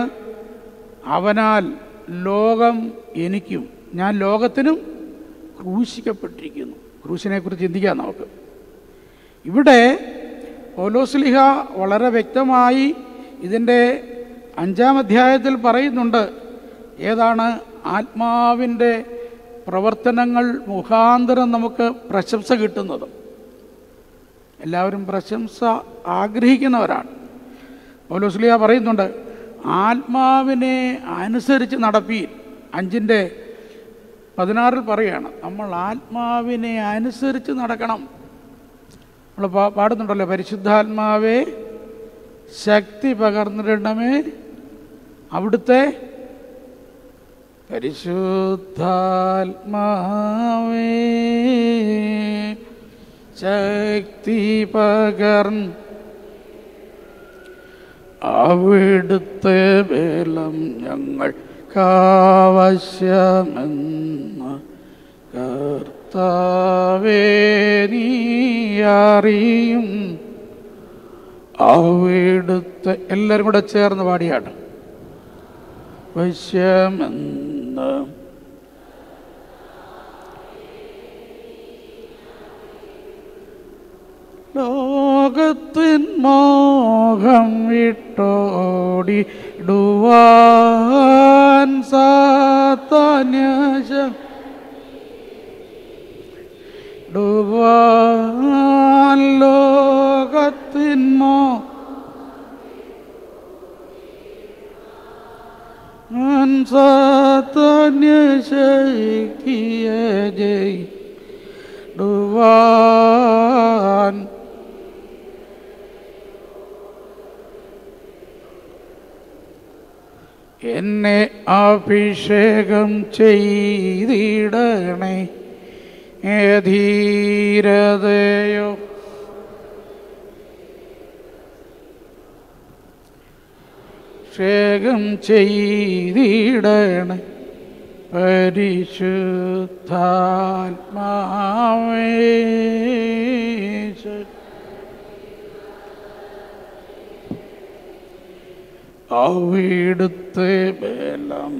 അവനാൽ ലോകം എനിക്കും ഞാൻ ലോകത്തിനും ക്രൂശിക്കപ്പെട്ടിരിക്കുന്നു ക്രൂശിനെക്കുറിച്ച് ചിന്തിക്കാം നമുക്ക് ഇവിടെ പൗലോസ്ലിഹ വളരെ വ്യക്തമായി ഇതിൻ്റെ അഞ്ചാം അധ്യായത്തിൽ പറയുന്നുണ്ട് ഏതാണ് ആത്മാവിൻ്റെ പ്രവർത്തനങ്ങൾ മുഖാന്തരം നമുക്ക് പ്രശംസ കിട്ടുന്നത് എല്ലാവരും പ്രശംസ ആഗ്രഹിക്കുന്നവരാണ് പൗലോസ്ലിയ പറയുന്നുണ്ട് ആത്മാവിനെ അനുസരിച്ച് നടപ്പീൻ അഞ്ചിൻ്റെ പതിനാറിൽ പറയുകയാണ് നമ്മൾ ആത്മാവിനെ അനുസരിച്ച് നടക്കണം നമ്മൾ പാ- പാടുന്നുണ്ടല്ലോ പരിശുദ്ധാത്മാവേ ശക്തി പകർന്നിടണമേ അവിടുത്തെ പരിശുദ്ധാത്മാവേ ശക്തി പകർന്ന് അവിടുത്തെ ബലം ഞങ്ങൾക്കാവശ്യമെന്ന് കർത്താവേ നീ അറിയും അവിടുത്തെ എല്ലാവരും കൂടെ ചേർന്ന് പാടിയാണ് വശ്യമെന്ന് ലോകത്തിൻ മോഹം വിട്ടോടിടുവാൻ സാത്താന്യശം ഡുവാൻ ലോകത്തിൻ മോ സാത്താന്യ ശക്തിയെ ജയിടുവാൻ എന്നെ അഭിഷേകം ചെയ്തിടണേ ഏ ധീരതയോ അഭിഷേകം ചെയ്തിടണേ പരിശുദ്ധാത്മാവേ അവിടുത്തെ ബലം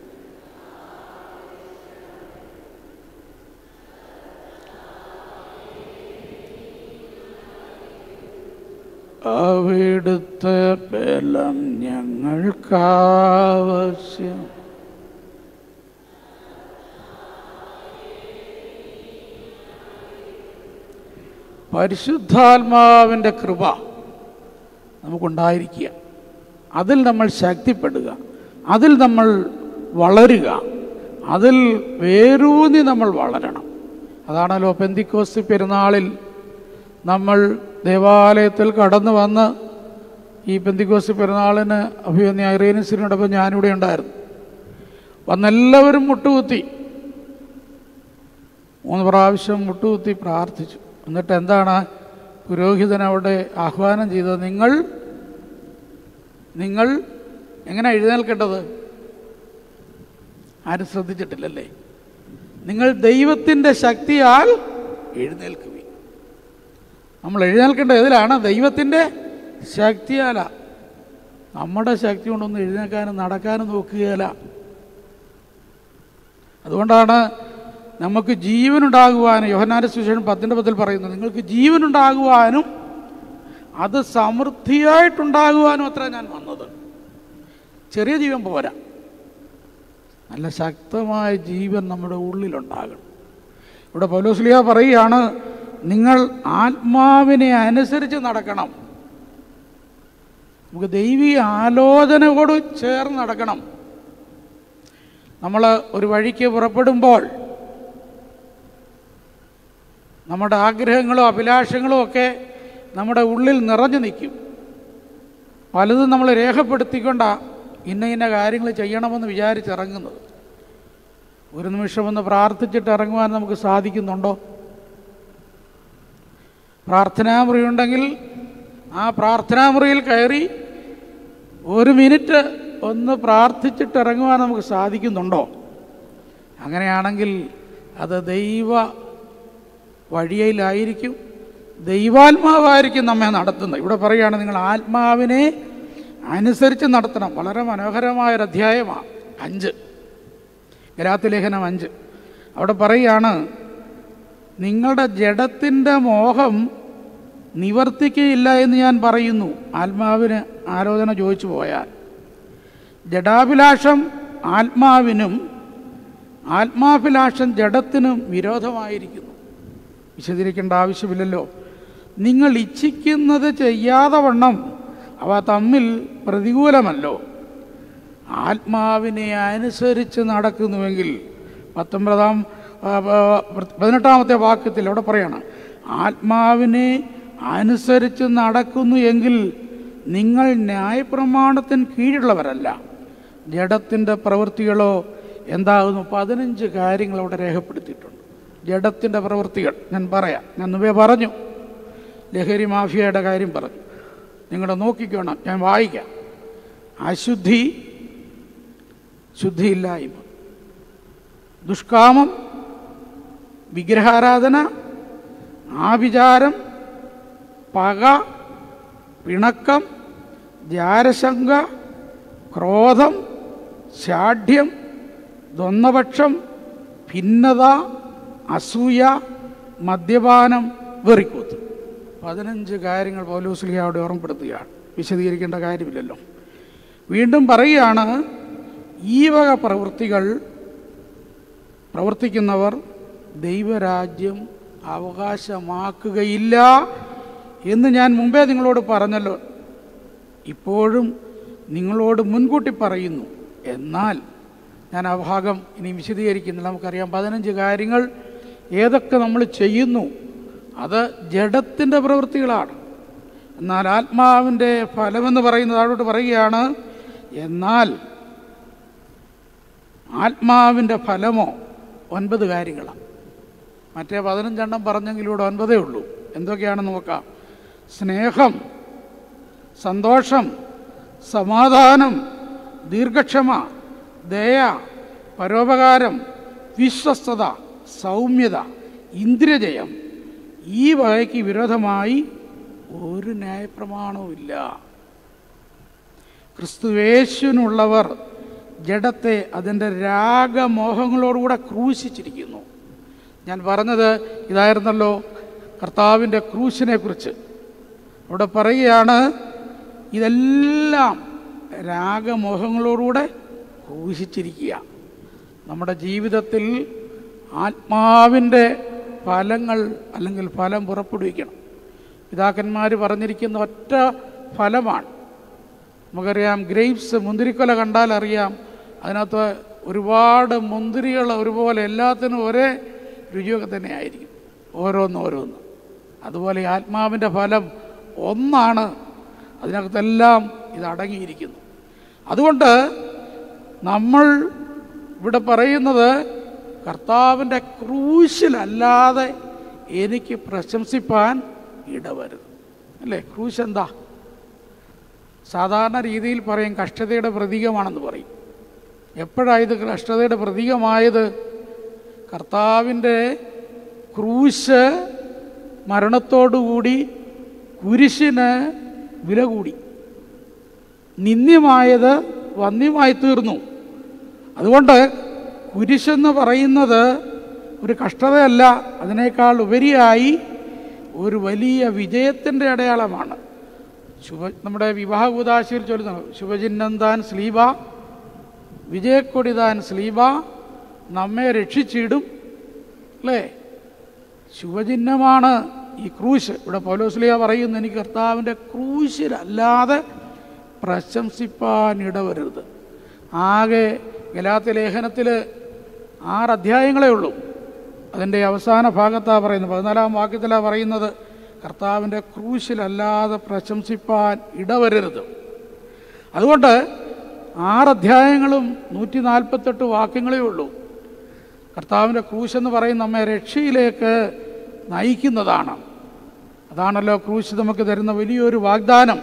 അവിടുത്തെ ബലം ഞങ്ങൾക്കാവശ്യം പരിശുദ്ധാത്മാവിൻ്റെ കൃപ നമുക്കുണ്ടായിരിക്കുക അതിൽ നമ്മൾ ശക്തിപ്പെടുക അതിൽ നമ്മൾ വളരുക അതിൽ വേരൂന്നി നമ്മൾ വളരണം അതാണല്ലോ പെന്തിക്കോസ്തി പെരുന്നാളിൽ നമ്മൾ ദേവാലയത്തിൽ കടന്നു വന്ന് ഈ പെന്തിക്കോസ്തി പെരുന്നാളിന് അഭിമന്യ ഐറേനസിനോടൊപ്പം ഞാനിവിടെ ഉണ്ടായിരുന്നു വന്നെല്ലാവരും മുട്ടുകുത്തി മൂന്ന് പ്രാവശ്യം മുട്ടുകുത്തി പ്രാർത്ഥിച്ചു എന്നിട്ട് എന്താണ് പുരോഹിതൻ അവിടെ ആഹ്വാനം ചെയ്തത് നിങ്ങൾ നിങ്ങൾ എങ്ങനെ എഴുന്നേൽക്കേണ്ടത് ആരും ശ്രദ്ധിച്ചിട്ടില്ലല്ലേ നിങ്ങൾ ദൈവത്തിൻ്റെ ശക്തിയാൽ എഴുന്നേൽക്കുവി നമ്മൾ എഴുന്നേൽക്കേണ്ട ഏതിലാണ് ദൈവത്തിൻ്റെ ശക്തിയാല നമ്മുടെ ശക്തി കൊണ്ടൊന്നും എഴുന്നേൽക്കാനും നടക്കാനും നോക്കുകയില്ല അതുകൊണ്ടാണ് നമുക്ക് ജീവനുണ്ടാകുവാനും യോഹനാന്റെ സുശേഷൻ പത്തിൻ്റെ പത്തിൽ പറയുന്നു നിങ്ങൾക്ക് ജീവനുണ്ടാകുവാനും അത് സമൃദ്ധിയായിട്ടുണ്ടാകുവാനും അത്ര ഞാൻ വന്നത് ചെറിയ ജീവൻ പോരാ നല്ല ശക്തമായ ജീവൻ നമ്മുടെ ഉള്ളിലുണ്ടാകണം ഇവിടെ പൗലോസ്ലിയ പറയുകയാണ് നിങ്ങൾ ആത്മാവിനെ അനുസരിച്ച് നടക്കണം നമുക്ക് ദൈവീയ ആലോചനയോട് ചേർന്ന് നടക്കണം നമ്മൾ ഒരു വഴിക്ക് പുറപ്പെടുമ്പോൾ നമ്മുടെ ആഗ്രഹങ്ങളും അഭിലാഷങ്ങളും ഒക്കെ നമ്മുടെ ഉള്ളിൽ നിറഞ്ഞു നിൽക്കും പലതും നമ്മൾ രേഖപ്പെടുത്തിക്കൊണ്ട ഇന്ന ഇന്ന കാര്യങ്ങൾ ചെയ്യണമെന്ന് വിചാരിച്ചിറങ്ങുന്നത് ഒരു നിമിഷം ഒന്ന് പ്രാർത്ഥിച്ചിട്ട് ഇറങ്ങുവാൻ നമുക്ക് സാധിക്കുന്നുണ്ടോ പ്രാർത്ഥനാമുറി ഉണ്ടെങ്കിൽ ആ പ്രാർത്ഥനാമുറിയിൽ കയറി ഒരു മിനിറ്റ് ഒന്ന് പ്രാർത്ഥിച്ചിട്ട് ഇറങ്ങുവാൻ നമുക്ക് സാധിക്കുന്നുണ്ടോ അങ്ങനെയാണെങ്കിൽ അത് ദൈവ വഴിയിലായിരിക്കും ദൈവാത്മാവായിരിക്കും നമ്മെ നടത്തുന്നത് ഇവിടെ പറയുകയാണ് നിങ്ങൾ ആത്മാവിനെ അനുസരിച്ച് നടത്തണം വളരെ മനോഹരമായ ഒരു അധ്യായമാണ് അഞ്ച് ഗലാത്തിലേഖനം അഞ്ച് അവിടെ പറയുകയാണ് നിങ്ങളുടെ ജഡത്തിൻ്റെ മോഹം നിവർത്തിക്കുകയില്ല എന്ന് ഞാൻ പറയുന്നു ആത്മാവിന് ആലോചന ചോദിച്ചു പോയാൽ ജഡാഭിലാഷം ആത്മാവിനും ആത്മാഭിലാഷം ജഡത്തിനും വിരോധമായിരിക്കുന്നു വിശദീകരിക്കേണ്ട ആവശ്യമില്ലല്ലോ നിങ്ങൾ ഇച്ഛിക്കുന്നത് ചെയ്യാതെ വണ്ണം അവ തമ്മിൽ പ്രതികൂലമല്ലോ ആത്മാവിനെ അനുസരിച്ച് നടക്കുന്നുവെങ്കിൽ പത്തൊമ്പതാം ആ, ആ, പതിനെട്ടാമത്തെ വാക്യത്തിൽ അവിടെ പറയാണ് ആത്മാവിനെ അനുസരിച്ച് നടക്കുന്നു എങ്കിൽ നിങ്ങൾ ന്യായപ്രമാണത്തിന് കീഴുള്ളവരല്ല ജഡത്തിൻ്റെ പ്രവൃത്തികളോ എന്താകുന്നു പതിനഞ്ച് കാര്യങ്ങൾ അവിടെ രേഖപ്പെടുത്തിയിട്ടുണ്ട് ജഡത്തിൻ്റെ പ്രവൃത്തികൾ ഞാൻ പറയാം ഞാൻ മുമ്പേ പറഞ്ഞു ലഹരി മാഫിയയുടെ കാര്യം പറഞ്ഞു നിങ്ങളുടെ നോക്കിക്കോണം ഞാൻ വായിക്കാം അശുദ്ധി ശുദ്ധിയില്ലായ്മ ദുഷ്കാമം വിഗ്രഹാരാധന ആഭിചാരം പക പിണക്കം ജാരശങ്ക ക്രോധം ശാഠ്യം ദ്വന്ദ്വപക്ഷം ഭിന്നത അസൂയ മദ്യപാനം വെറിക്കൂത്ത് പതിനഞ്ച് കാര്യങ്ങൾ പൗലോസ്ലിഹ അവിടെ ഓർമ്മപ്പെടുത്തുകയാണ് വിശദീകരിക്കേണ്ട കാര്യമില്ലല്ലോ വീണ്ടും പറയുകയാണ് ഈ വക പ്രവൃത്തികൾ പ്രവർത്തിക്കുന്നവർ ദൈവരാജ്യം അവകാശമാക്കുകയില്ല എന്ന് ഞാൻ മുമ്പേ നിങ്ങളോട് പറഞ്ഞല്ലോ ഇപ്പോഴും നിങ്ങളോട് മുൻകൂട്ടി പറയുന്നു എന്നാൽ ഞാൻ ആ ഭാഗം ഇനി വിശദീകരിക്കുന്നില്ല നമുക്കറിയാം പതിനഞ്ച് കാര്യങ്ങൾ ഏതൊക്കെ നമ്മൾ ചെയ്യുന്നു അത് ജഡത്തിൻ്റെ പ്രവൃത്തികളാണ് എന്നാൽ ആത്മാവിൻ്റെ ഫലമെന്ന് പറയുന്നത് താഴോട്ട് പറയുകയാണ് എന്നാൽ ആത്മാവിൻ്റെ ഫലമോ ഒൻപത് കാര്യങ്ങളാണ് മറ്റേ പതിനഞ്ചെണ്ണം പറഞ്ഞെങ്കിലും ഇവിടെ ഒൻപതേ ഉള്ളൂ എന്തൊക്കെയാണെന്ന് നോക്കാം സ്നേഹം സന്തോഷം സമാധാനം ദീർഘക്ഷമ ദയ പരോപകാരം വിശ്വസ്തത സൗമ്യത ഇന്ദ്രിയജയം ഈ വകയ്ക്ക് വിരോധമായി ഒരു ന്യായപ്രമാണവും ഇല്ല ക്രിസ്തുവേശുവിനുള്ളവർ ജഡത്തെ അതിൻ്റെ രാഗമോഹങ്ങളോടുകൂടെ ക്രൂശിച്ചിരിക്കുന്നു ഞാൻ പറഞ്ഞത് ഇതായിരുന്നല്ലോ കർത്താവിൻ്റെ ക്രൂശിനെ കുറിച്ച് അവിടെ പറയുകയാണ് ഇതെല്ലാം രാഗമോഹങ്ങളോടുകൂടെ ക്രൂശിച്ചിരിക്കുക നമ്മുടെ ജീവിതത്തിൽ ആത്മാവിൻ്റെ ഫലങ്ങൾ അല്ലെങ്കിൽ ഫലം പുറപ്പെടുവിക്കണം പിതാക്കന്മാർ പറഞ്ഞിരിക്കുന്ന ഒറ്റ ഫലമാണ് നമുക്കറിയാം ഗ്രേപ്സ് മുന്തിരിക്കൊല കണ്ടാൽ അറിയാം അതിനകത്ത് ഒരുപാട് മുന്തിരികൾ ഒരുപോലെ എല്ലാത്തിനും ഒരേ രുചിയൊക്കെ തന്നെ ആയിരിക്കും ഓരോന്ന് ഓരോന്ന് അതുപോലെ ഈ ആത്മാവിൻ്റെ ഫലം ഒന്നാണ് അതിനകത്തെല്ലാം ഇത് അടങ്ങിയിരിക്കുന്നു അതുകൊണ്ട് നമ്മൾ ഇവിടെ പറയുന്നത് കർത്താവിൻ്റെ ക്രൂശിലല്ലാതെ എനിക്ക് പ്രശംസിപ്പാൻ ഇടവരുത് അല്ലേ ക്രൂശ് എന്താ സാധാരണ രീതിയിൽ പറയും കഷ്ടതയുടെ പ്രതീകമാണെന്ന് പറയും എപ്പോഴാണ് ഇത് കഷ്ടതയുടെ പ്രതീകമായത് കർത്താവിൻ്റെ ക്രൂശ് മരണത്തോടുകൂടി കുരിശിന് വില കൂടി നിന്ദ്യമായത് വന്യമായി തീർന്നു അതുകൊണ്ട് കുരിശെന്ന് പറയുന്നത് ഒരു കഷ്ടതയല്ല അതിനേക്കാൾ ഉപരിയായി ഒരു വലിയ വിജയത്തിൻ്റെ അടയാളമാണ് ശുഭ നമ്മുടെ വിവാഹ ഉദാശയിൽ ചൊല്ലുന്നു ശുഭചിഹ്നം താൻ സ്ലീബ വിജയക്കൊടി താൻ സ്ലീബ നമ്മെ രക്ഷിച്ചിടും അല്ലേ ശുഭചിഹ്നമാണ് ഈ ക്രൂശ് ഇവിടെ പൗലോസ്ലിയ പറയുന്നു എനിക്ക് കർത്താവിൻ്റെ ക്രൂശിലല്ലാതെ പ്രശംസിപ്പാൻ ഇടവരരുത് ആകെ ഗലാത്ത ലേഖനത്തിൽ ആറ് അധ്യായങ്ങളേ ഉള്ളൂ അതിൻ്റെ അവസാന ഭാഗത്താണ് പറയുന്നത് പതിനാലാം വാക്യത്തിലാണ് പറയുന്നത് കർത്താവിൻ്റെ ക്രൂശിലല്ലാതെ പ്രശംസിപ്പാൻ ഇടവരരുത് അതുകൊണ്ട് ആറ് അധ്യായങ്ങളും നൂറ്റി നാൽപ്പത്തെട്ട് വാക്യങ്ങളേ ഉള്ളൂ കർത്താവിൻ്റെ ക്രൂശ് എന്ന് പറയുന്ന നമ്മെ രക്ഷയിലേക്ക് നയിക്കുന്നതാണ് അതാണല്ലോ ക്രൂശ് നമുക്ക് തരുന്ന വലിയൊരു വാഗ്ദാനം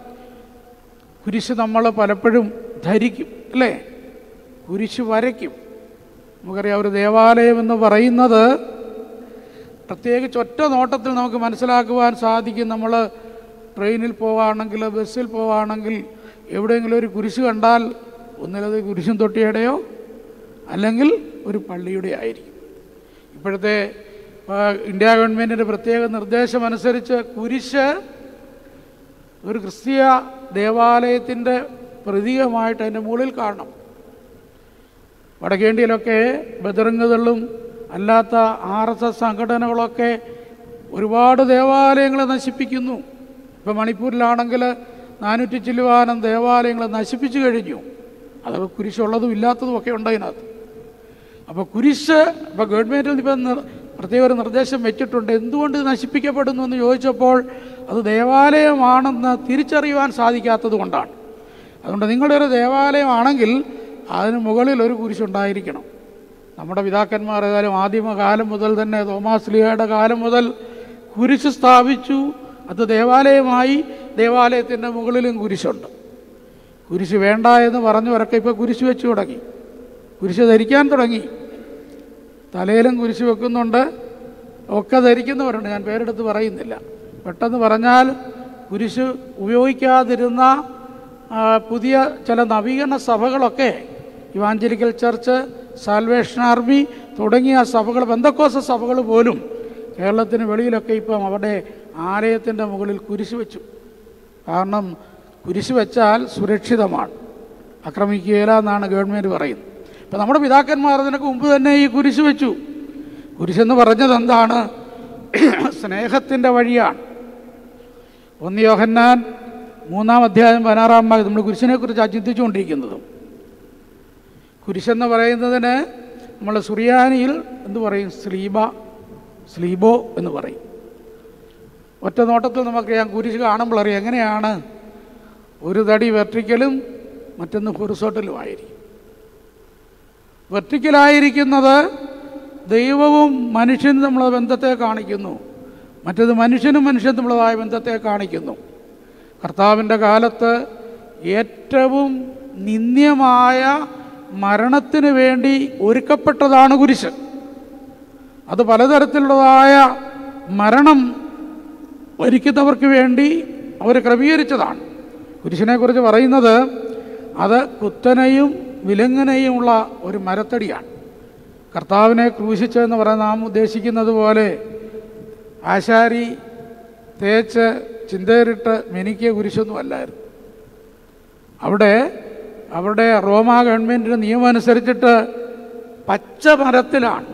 കുരിശ് നമ്മൾ പലപ്പോഴും ധരിക്കും അല്ലേ കുരിശ് വരയ്ക്കും നമുക്കറിയാം ഒരു ദേവാലയം എന്ന് പറയുന്നത് പ്രത്യേകിച്ച് ഒറ്റ നോട്ടത്തിൽ നമുക്ക് മനസ്സിലാക്കുവാൻ സാധിക്കും നമ്മൾ ട്രെയിനിൽ പോവുകയാണെങ്കിൽ ബസ്സിൽ പോവുകയാണെങ്കിൽ എവിടെയെങ്കിലും ഒരു കുരിശ് കണ്ടാൽ ഒന്നിലത് കുരിശും തൊട്ടിയുടെയോ അല്ലെങ്കിൽ ഒരു പള്ളിയുടെ ആയിരിക്കും ഇപ്പോഴത്തെ ആ, ഇന്ത്യ ഗവൺമെൻറ്റിൻ്റെ പ്രത്യേക നിർദ്ദേശമനുസരിച്ച് കുരിശ് ഒരു ക്രിസ്തീയ ദേവാലയത്തിൻ്റെ പ്രതീകമായിട്ട് അതിൻ്റെ മുകളിൽ കാണണം വടക്കേണ്ടിയിലൊക്കെ ബദറങ്ങുകളും അല്ലാത്ത ആർ എസ് എസ് സംഘടനകളൊക്കെ ഒരുപാട് ദേവാലയങ്ങളെ നശിപ്പിക്കുന്നു ഇപ്പോൾ മണിപ്പൂരിലാണെങ്കിൽ നാനൂറ്റി ചില്ലുവാനം ദേവാലയങ്ങളെ നശിപ്പിച്ചു കഴിഞ്ഞു അതൊക്കെ കുരിശുള്ളതും ഇല്ലാത്തതും ഒക്കെ ഉണ്ട് അതിനകത്ത് അപ്പോൾ കുരിശ് ഇപ്പോൾ ഗവൺമെൻറ്റിൽ ഇപ്പം നിർ- പ്രത്യേക ഒരു നിർദ്ദേശം വെച്ചിട്ടുണ്ട് എന്തുകൊണ്ട് ഇത് നശിപ്പിക്കപ്പെടുന്നു എന്ന് ചോദിച്ചപ്പോൾ അത് ദേവാലയമാണെന്ന് തിരിച്ചറിയുവാൻ സാധിക്കാത്തത് കൊണ്ടാണ് അതുകൊണ്ട് നിങ്ങളുടെ ഒരു ദേവാലയമാണെങ്കിൽ അതിന് മുകളിൽ ഒരു കുരിശുണ്ടായിരിക്കണം നമ്മുടെ പിതാക്കന്മാർ ഏതായാലും ആദിമകാലം മുതൽ തന്നെ തോമാസ് ലിയയുടെ കാലം മുതൽ കുരിശ് സ്ഥാപിച്ചു അത് ദേവാലയമായി ദേവാലയത്തിൻ്റെ മുകളിലും കുരിശുണ്ട് കുരിശ് വേണ്ട എന്ന് പറഞ്ഞവരൊക്കെ ഇപ്പോൾ കുരിശ് വെച്ച് തുടങ്ങി കുരിശ് ധരിക്കാൻ തുടങ്ങി തലയിലും കുരിശ് വെക്കുന്നുണ്ട് ഒക്കെ ധരിക്കുന്നവരുണ്ട് ഞാൻ പേരെടുത്ത് പറയുന്നില്ല പെട്ടെന്ന് പറഞ്ഞാൽ കുരിശ് ഉപയോഗിക്കാതിരുന്ന ആ, പുതിയ ചില നവീകരണ സഭകളൊക്കെ ഇവാഞ്ചലിക്കൽ ചർച്ച് സാൽവേഷൻ ആർമി തുടങ്ങിയ സഭകൾ ബന്ധക്കോസ സഭകൾ പോലും കേരളത്തിന് വെളിയിലൊക്കെ ഇപ്പം അവിടെ ആലയത്തിൻ്റെ മുകളിൽ കുരിശ് വെച്ചു കാരണം കുരിശ് വെച്ചാൽ സുരക്ഷിതമാണ് ആക്രമിക്കുകയില്ല എന്നാണ് ഗവൺമെൻറ് പറയുന്നത് ഇപ്പം നമ്മുടെ പിതാക്കന്മാർ അതിനൊക്കെ മുമ്പ് തന്നെ ഈ കുരിശ് വെച്ചു കുരിശെന്ന് പറഞ്ഞത് എന്താണ് സ്നേഹത്തിൻ്റെ വഴിയാണ് ഒന്ന് യോഹന്നാൻ മൂന്നാം അധ്യായം പതിനാറാം ഭാഗം നമ്മൾ കുരിശിനെ കുറിച്ചാണ് ചിന്തിച്ചുകൊണ്ടിരിക്കുന്നത് കുരിശെന്ന് പറയുന്നതിന് നമ്മൾ സുറിയാനിയിൽ എന്ത് പറയും സ്ലീബ സ്ലീബോ എന്ന് പറയും ഒറ്റ നോട്ടത്തിൽ നമുക്കറിയാം കുരിശ് കാണുമ്പോൾ അറിയാം എങ്ങനെയാണ് ഒരു തടി വെർട്ടിക്കലും മറ്റൊന്ന് ഹൊറിസോട്ടലും ആയിരിക്കും വെർട്ടിക്കലായിരിക്കുന്നത് ദൈവവും മനുഷ്യനും തമ്മിലുള്ള ബന്ധത്തെ കാണിക്കുന്നു മറ്റത് മനുഷ്യനും മനുഷ്യനും തമ്മിലുള്ളതായ ബന്ധത്തെ കാണിക്കുന്നു കർത്താവിൻ്റെ കാലത്ത് ഏറ്റവും നിന്ദ്യമായ മരണത്തിന് വേണ്ടി ഒരുക്കപ്പെട്ടതാണ് കുരിശ് അത് പലതരത്തിലുള്ളതായ മരണം ഒരുക്കുന്നവർക്ക് വേണ്ടി അവർ ക്രമീകരിച്ചതാണ് കുരിശിനെക്കുറിച്ച് പറയുന്നത് അത് കുത്തനെയും വിലങ്ങനെയുമുള്ള ഒരു മരത്തടിയാണ് കർത്താവിനെ ക്രൂശിച്ചതെന്ന് പറയാൻ നാം ഉദ്ദേശിക്കുന്നത് പോലെ ആശാരി തേച്ച് ചിന്തേറിട്ട് മെനിക്കിയ കുരിശൊന്നും അല്ലായിരുന്നു അവിടെ അവിടെ റോമ ഗവൺമെൻറ്റിൻ്റെ നിയമം അനുസരിച്ചിട്ട് പച്ച മരത്തിലാണ്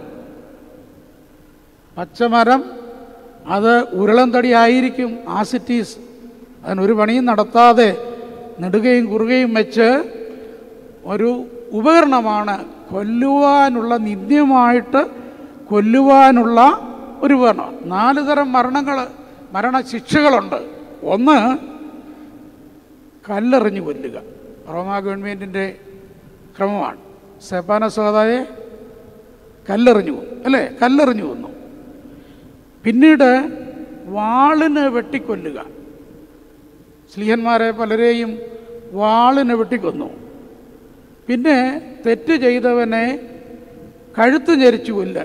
പച്ചമരം അത് ഉരുളൻ തടി ആയിരിക്കും ആസിറ്റീസ് അതിനൊരു പണിയും നടത്താതെ നെടുകയും കുറുകയും വെച്ച് ഒരു ഉപകരണമാണ് കൊല്ലുവാനുള്ള നിന്ദ്യമായിട്ട് കൊല്ലുവാനുള്ള ഒരു ഉപകരണം നാല് തരം മരണങ്ങൾ മരണശിക്ഷകളുണ്ട് ഒന്ന് കല്ലെറിഞ്ഞു കൊല്ലുക റോമാ ഗവൺമെൻറ്റിൻ്റെ ക്രമമാണ് സെപ്പാന സോദായെ കല്ലെറിഞ്ഞു കൊന്നു അല്ലേ കല്ലെറിഞ്ഞു കൊന്നു പിന്നീട് വാളിന് വെട്ടിക്കൊല്ലുക സ്ലീഹന്മാരെ പലരെയും വാളിന് വെട്ടിക്കൊന്നു പിന്നെ തെറ്റ് ചെയ്തവനെ കഴുത്ത് ഞെരിച്ചു കൊല്ലുക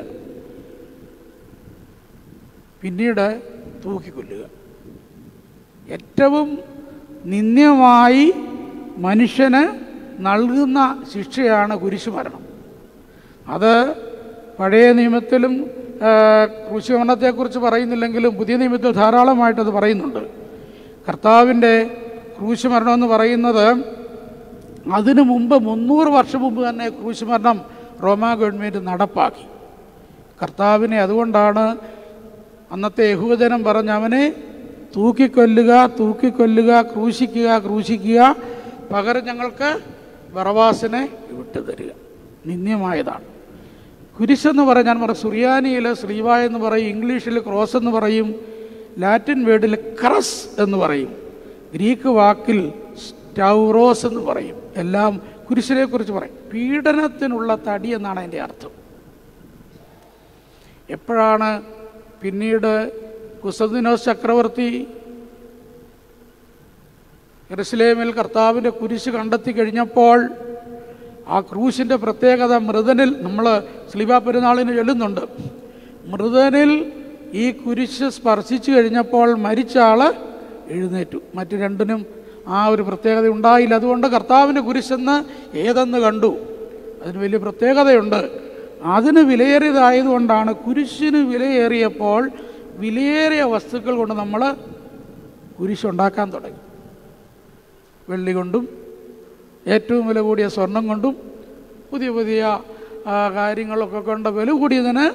പിന്നീട് തൂക്കിക്കൊല്ലുക ഏറ്റവും നിന്ദ്യമായി മനുഷ്യന് നൽകുന്ന ശിക്ഷയാണ് കുരിശുമരണം അത് പഴയ നിയമത്തിലും ആ, ക്രൂശുമരണത്തെക്കുറിച്ച് പറയുന്നില്ലെങ്കിലും പുതിയ നിയമത്തിൽ ധാരാളമായിട്ട് അത് പറയുന്നുണ്ട് കർത്താവിൻ്റെ ക്രൂശുമരണം എന്ന് പറയുന്നത് അതിനു മുമ്പ് മുന്നൂറ് വർഷം മുമ്പ് തന്നെ ക്രൂശുമരണം റോമാ ഗവൺമെൻറ് നടപ്പാക്കി കർത്താവിനെ അതുകൊണ്ടാണ് അന്നത്തെ യഹൂദനം പറഞ്ഞ അവനെ തൂക്കിക്കൊല്ലുക തൂക്കിക്കൊല്ലുക ക്രൂശിക്കുക ക്രൂശിക്കുക പകരം ഞങ്ങൾക്ക് ബറവാസിനെ വിട്ടുതരിക നിന്ദ്യമായതാണ് കുരിശെന്ന് പറഞ്ഞാൽ ഞാൻ പറയും സുറിയാനിയിൽ ശ്രീവ എന്ന് പറയും ഇംഗ്ലീഷിൽ ക്രോസ് എന്ന് പറയും ലാറ്റിൻ വേർഡിൽ ക്രസ് എന്ന് പറയും ഗ്രീക്ക് വാക്കിൽ സ്റ്റൗറോസ് എന്ന് പറയും എല്ലാം കുരിശിനെ കുറിച്ച് പറയും പീഡനത്തിനുള്ള തടി എന്നാണ് അതിൻ്റെ അർത്ഥം എപ്പോഴാണ് പിന്നീട് കുസദിനോസ് ചക്രവർത്തി എറുസലേമിൽ കർത്താവിൻ്റെ കുരിശ് കണ്ടെത്തി കഴിഞ്ഞപ്പോൾ ആ ക്രൂശിൻ്റെ പ്രത്യേകത മൃതനിൽ നമ്മൾ സ്ലിബ പെരുന്നാളിന് ചൊല്ലുന്നുണ്ട് മൃതനിൽ ഈ കുരിശ് സ്പർശിച്ചു കഴിഞ്ഞപ്പോൾ മരിച്ച ആൾ എഴുന്നേറ്റു മറ്റു രണ്ടിനും ആ ഒരു പ്രത്യേകത ഉണ്ടായില്ല അതുകൊണ്ട് കർത്താവിൻ്റെ കുരിശെന്ന് ഏതെന്ന് കണ്ടു അതിന് വലിയ പ്രത്യേകതയുണ്ട് അതിന് വിലയേറിയതായതുകൊണ്ടാണ് കുരിശിന് വിലയേറിയപ്പോൾ വിലയേറിയ വസ്തുക്കൾ കൊണ്ട് നമ്മൾ കുരിശുണ്ടാക്കാൻ തുടങ്ങി വെള്ളി കൊണ്ടും ഏറ്റവും വില കൂടിയ സ്വർണം കൊണ്ടും പുതിയ പുതിയ ആ, കാര്യങ്ങളൊക്കെ കൊണ്ട് വില കൂടിയതിന്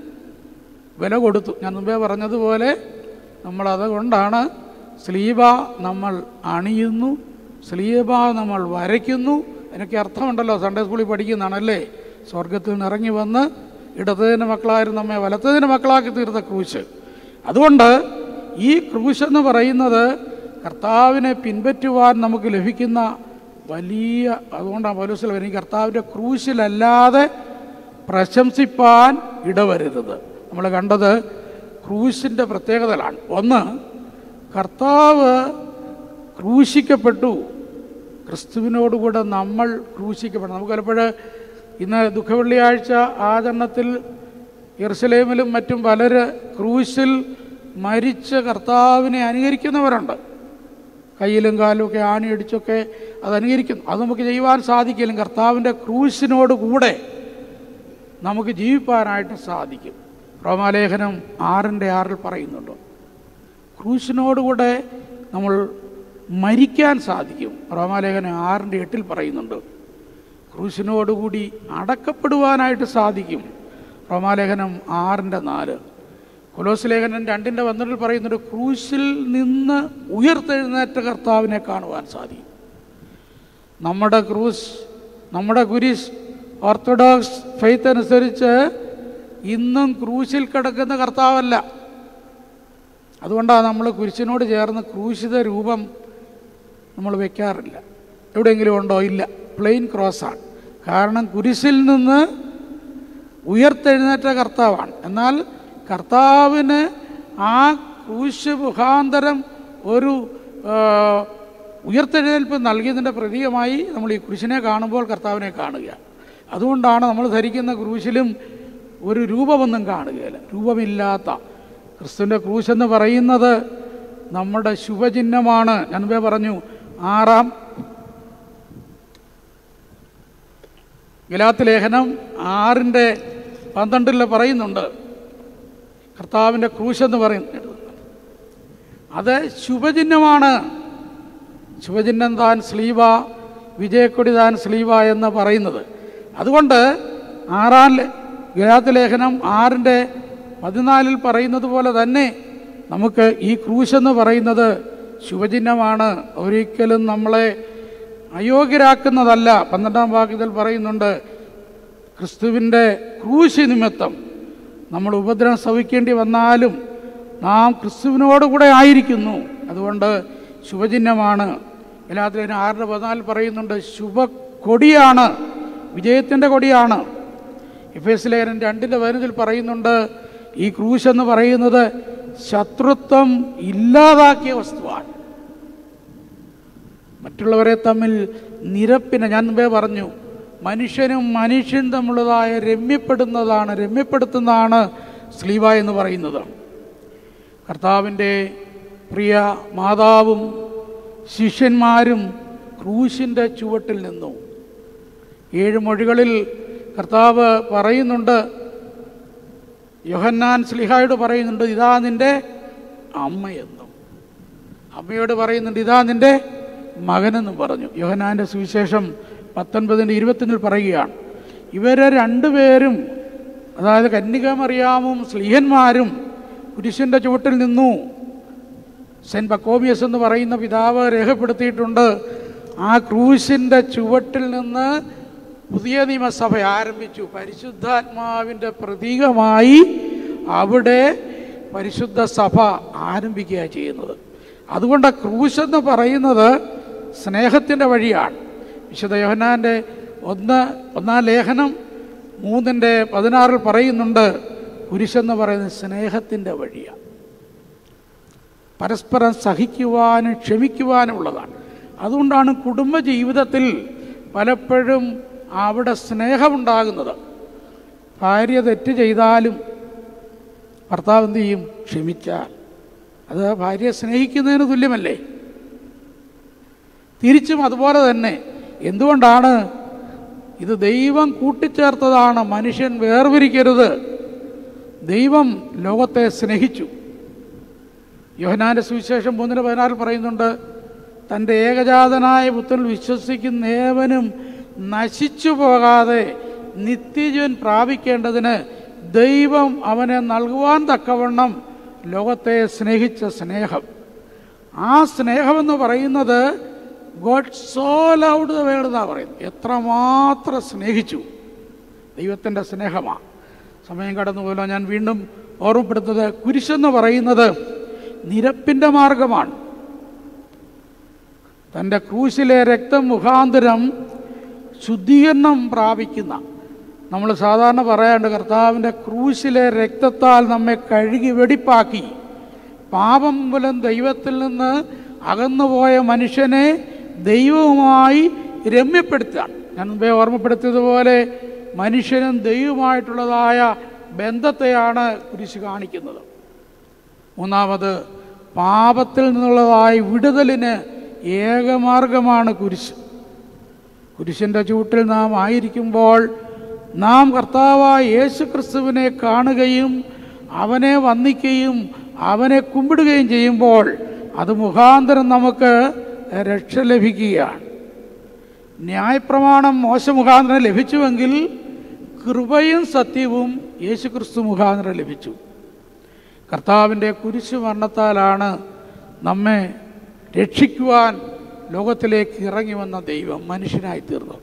വില കൊടുത്തു ഞാൻ മുമ്പേ പറഞ്ഞതുപോലെ നമ്മൾ അതുകൊണ്ടാണ് സ്ലീബ നമ്മൾ അണിയുന്നു സ്ലീബ നമ്മൾ വരയ്ക്കുന്നു എനിക്ക് അർത്ഥമുണ്ടല്ലോ സൺഡേ സ്കൂളിൽ പഠിക്കുന്നതാണല്ലേ സ്വർഗത്തിൽ നിന്ന് ഇറങ്ങി വന്ന് ഇടത്തതിൻ്റെ മക്കളായിരുന്നു നമ്മെ വലത്തതിൻ്റെ മക്കളാക്കി തീർത്ത ക്രൂശ് അതുകൊണ്ട് ഈ ക്രൂശ് എന്ന് പറയുന്നത് കർത്താവിനെ പിൻപറ്റുവാൻ നമുക്ക് ലഭിക്കുന്ന വലിയ അതുകൊണ്ടാണ് പൗലോസിൽ എനിക്ക് കർത്താവിൻ്റെ ക്രൂശിലല്ലാതെ പ്രശംസിപ്പാൻ ഇടവരുന്നത് നമ്മൾ കണ്ടത് ക്രൂശിൻ്റെ പ്രത്യേകതകളാണ് ഒന്ന് കർത്താവ് ക്രൂശിക്കപ്പെട്ടു ക്രിസ്തുവിനോടുകൂടെ നമ്മൾ ക്രൂശിക്കപ്പെടണം നമുക്ക് പലപ്പോഴ് ഇന്ന് ദുഃഖവെള്ളിയാഴ്ച ആചരണത്തിൽ യെറുസലേമിലും മറ്റും പലര് ക്രൂശിൽ മരിച്ച് കർത്താവിനെ അനുകരിക്കുന്നവരുണ്ട് കയ്യിലും കാലും ഒക്കെ ആണിയടിച്ചൊക്കെ അത് അനുകരിക്കുന്നു അത് നമുക്ക് ചെയ്യുവാൻ സാധിക്കില്ല കർത്താവിൻ്റെ ക്രൂശിനോട് കൂടെ നമുക്ക് ജീവിപ്പാനായിട്ട് സാധിക്കും റോമാലേഖനം ആറിൻ്റെ ആറിൽ പറയുന്നുണ്ട് ക്രൂശിനോടുകൂടെ നമ്മൾ മരിക്കാൻ സാധിക്കും റോമാലേഖനം ആറിൻ്റെ എട്ടിൽ പറയുന്നുണ്ട് ക്രൂശിനോടുകൂടി അടക്കപ്പെടുവാനായിട്ട് സാധിക്കും റോമാലേഖനം ആറിൻ്റെ നാല് കൊലോസ് ലേഖനം രണ്ടിൻ്റെ പന്ത്രണ്ടിൽ പറയുന്നുണ്ട് ക്രൂശിൽ നിന്ന് ഉയർത്തെഴുന്നേറ്റ കർത്താവിനെ കാണുവാൻ സാധിക്കും നമ്മുടെ ക്രൂസ് നമ്മുടെ കുരിശ് ഓർത്തഡോക്സ് ഫെയ്ത്ത് അനുസരിച്ച് ഇന്നും ക്രൂശിൽ കിടക്കുന്ന കർത്താവല്ല അതുകൊണ്ടാണ് നമ്മൾ കുരിശിനോട് ചേർന്ന് ക്രൂശിത രൂപം നമ്മൾ വെക്കാറില്ല എവിടെയെങ്കിലും ഉണ്ടോ ഇല്ല പ്ലെയിൻ ക്രോസാണ് കാരണം കുരിശിൽ നിന്ന് ഉയർത്തെഴുന്നേറ്റ കർത്താവാണ് എന്നാൽ കർത്താവിന് ആ ക്രൂശ് മുഖാന്തരം ഒരു ആ, ഉയർത്തെഴുന്നേൽപ്പ് നൽകിയതിൻ്റെ പ്രതീകമായി നമ്മൾ ഈ കുരിശിനെ കാണുമ്പോൾ കർത്താവിനെ കാണുക അതുകൊണ്ടാണ് നമ്മൾ ധരിക്കുന്ന ക്രൂശിലും ഒരു രൂപമൊന്നും കാണുകയില്ല രൂപമില്ലാത്ത ക്രിസ്തുവിൻ്റെ ക്രൂശ് എന്ന് പറയുന്നത് നമ്മുടെ ശുഭചിഹ്നമാണ് ഞാൻ മുമ്പേ പറഞ്ഞു ആറാം ഗലാത്ത് ലേഖനം ആറിൻ്റെ പന്ത്രണ്ടിൽ പറയുന്നുണ്ട് കർത്താവിൻ്റെ ക്രൂശ് എന്ന് പറയുന്നത് അത് ശുഭചിഹ്നമാണ് ശുഭചിഹ്നം താൻ സ്ലീവ വിജയക്കൊടി താൻ സ്ലീവ എന്ന് പറയുന്നത് അതുകൊണ്ട് ആറാം ലെ- ഗലാത്ത് ലേഖനം ആറിൻ്റെ പതിനാലിൽ പറയുന്നത് പോലെ തന്നെ നമുക്ക് ഈ ക്രൂശ് എന്ന് പറയുന്നത് ശുഭചിഹ്നമാണ് ഒരിക്കലും നമ്മളെ അയോഗ്യരാക്കുന്നതല്ല പന്ത്രണ്ടാം വാക്യത്തിൽ പറയുന്നുണ്ട് ക്രിസ്തുവിൻ്റെ ക്രൂശ് നിമിത്തം നമ്മൾ ഉപദ്രവം സഹിക്കേണ്ടി വന്നാലും നാം ക്രിസ്തുവിനോടുകൂടെ ആയിരിക്കുന്നു അതുകൊണ്ട് ശുഭചിഹ്നമാണ് എല്ലാത്തിലും ആറിൻ്റെ പതിനാലിൽ പറയുന്നുണ്ട് ശുഭ കൊടിയാണ് വിജയത്തിൻ്റെ കൊടിയാണ് എഫ് എസ് ലേഖനം രണ്ടിൻ്റെ പതിനഞ്ചിൽ പറയുന്നുണ്ട് ഈ ക്രൂശ് എന്ന് പറയുന്നത് ശത്രുത്വം ഇല്ലാതാക്കിയ വസ്തുവാണ് മറ്റുള്ളവരെ തമ്മിൽ നിരപ്പിനെ ഞാൻ മുമ്പേ പറഞ്ഞു മനുഷ്യനും മനുഷ്യൻ തമ്മിലുള്ളതായ രമ്യപ്പെടുന്നതാണ് രമ്യപ്പെടുത്തുന്നതാണ് സ്ലീവ എന്ന് പറയുന്നത് കർത്താവിൻ്റെ പ്രിയ മാതാവും ശിഷ്യന്മാരും ക്രൂശിൻ്റെ ചുവട്ടിൽ നിന്നു ഏഴ് മൊഴികളിൽ കർത്താവ് പറയുന്നുണ്ട് യോഹന്നാൻ സ്ലിഹായോട് പറയുന്നുണ്ട് ഇതാ നിൻ്റെ അമ്മയെന്നും അമ്മയോട് പറയുന്നുണ്ട് ഇതാ നിൻ്റെ മകനെന്നും പറഞ്ഞു യോഹന്നാൻ്റെ സുവിശേഷം പത്തൊൻപതിൻ്റെ ഇരുപത്തിനിൽ പറയുകയാണ് ഇവരെ രണ്ടുപേരും അതായത് കന്യകമറിയാമും സ്ലീഹന്മാരും കുരിശിൻ്റെ ചുവട്ടിൽ നിന്നു സെൻറ്റ് പക്കോമിയസ് എന്ന് പറയുന്ന പിതാവ് രേഖപ്പെടുത്തിയിട്ടുണ്ട് ആ ക്രൂശിൻ്റെ ചുവട്ടിൽ നിന്ന് പുതിയ നിയമസഭ ആരംഭിച്ചു പരിശുദ്ധാത്മാവിൻ്റെ പ്രതീകമായി അവിടെ പരിശുദ്ധ സഭ ആരംഭിക്കുക ചെയ്യുന്നത് അതുകൊണ്ട് ക്രൂശ് എന്ന് പറയുന്നത് സ്നേഹത്തിൻ്റെ വഴിയാണ് വിശുദ്ധ യോഹന്നാൻ്റെ ഒന്ന് ഒന്നാം ലേഖനം മൂന്നിൻ്റെ പതിനാറിൽ പറയുന്നുണ്ട് കുരിശെന്ന് പറയുന്നത് സ്നേഹത്തിൻ്റെ വഴിയാണ് പരസ്പരം സഹിക്കുവാനും ക്ഷമിക്കുവാനും ഉള്ളതാണ് അതുകൊണ്ടാണ് കുടുംബ ജീവിതത്തിൽ പലപ്പോഴും അവിടെ സ്നേഹമുണ്ടാകുന്നത് ഭാര്യ തെറ്റ് ചെയ്താലും ഭർത്താവ് എന്ത് ചെയ്യും ക്ഷമിച്ചാൽ അത് ഭാര്യയെ സ്നേഹിക്കുന്നതിന് തുല്യമല്ലേ തിരിച്ചും അതുപോലെ തന്നെ എന്തുകൊണ്ടാണ് ഇത് ദൈവം കൂട്ടിച്ചേർത്തതാണ് മനുഷ്യൻ വേർപിരിക്കരുത് ദൈവം ലോകത്തെ സ്നേഹിച്ചു യോഹനാന്റെ സുവിശേഷം മൂന്നിന് പതിനാറിൽ പറയുന്നുണ്ട് തൻ്റെ ഏകജാതനായ പുത്രനിൽ വിശ്വസിക്കുന്ന ഏവനും നശിച്ചു പോകാതെ നിത്യജീവൻ പ്രാപിക്കേണ്ടതിന് ദൈവം അവനെ നൽകുവാൻ തക്കവണ്ണം ലോകത്തെ സ്നേഹിച്ച സ്നേഹം ആ സ്നേഹമെന്ന് പറയുന്നത് God so loved the world എന്നാണ് പറയുന്നത് എത്രമാത്രം സ്നേഹിച്ചു ദൈവത്തിൻ്റെ സ്നേഹമാണ് സമയം കടന്നു പോലോ ഞാൻ വീണ്ടും ഓർമ്മപ്പെടുത്തുന്നത് കുരിശെന്ന് പറയുന്നത് നിരപ്പിൻ്റെ മാർഗമാണ് തൻ്റെ ക്രൂശിലെ രക്തം മുഖാന്തരം ശുദ്ധീകരണം പ്രാപിക്കുന്ന നമ്മൾ സാധാരണ പറയാണ്ട് കർത്താവിൻ്റെ ക്രൂശിലെ രക്തത്താൽ നമ്മെ കഴുകി വെടിപ്പാക്കി പാപം മൂലം ദൈവത്തിൽ നിന്ന് അകന്നുപോയ മനുഷ്യനെ ദൈവവുമായി രമ്യപ്പെടുത്തുകയാണ് ഞാൻ മുമ്പേ ഓർമ്മപ്പെടുത്തിയതുപോലെ മനുഷ്യനും ദൈവമായിട്ടുള്ളതായ ബന്ധത്തെയാണ് കുരിശ് കാണിക്കുന്നത് മൂന്നാമത് പാപത്തിൽ നിന്നുള്ളതായ വിടുതലിന് ഏകമാർഗമാണ് കുരിശ് കുരിശിൻ്റെ ചൂട്ടിൽ നാം ആയിരിക്കുമ്പോൾ നാം കർത്താവായ യേശു ക്രിസ്തുവിനെ കാണുകയും അവനെ വന്ദിക്കുകയും അവനെ കുമ്പിടുകയും ചെയ്യുമ്പോൾ അത് മുഖാന്തരം നമുക്ക് രക്ഷ ലഭിക്കുകയാണ് ന്യായപ്രമാണം മോശ മുഖാന്തരം ലഭിച്ചുവെങ്കിൽ കൃപയും സത്യവും യേശു ക്രിസ്തു മുഖാന്തരം ലഭിച്ചു കർത്താവിൻ്റെ കുരിശു മരണത്താലാണ് നമ്മെ രക്ഷിക്കുവാൻ ലോകത്തിലേക്ക് ഇറങ്ങി വന്ന ദൈവം മനുഷ്യനായി തീർന്നത്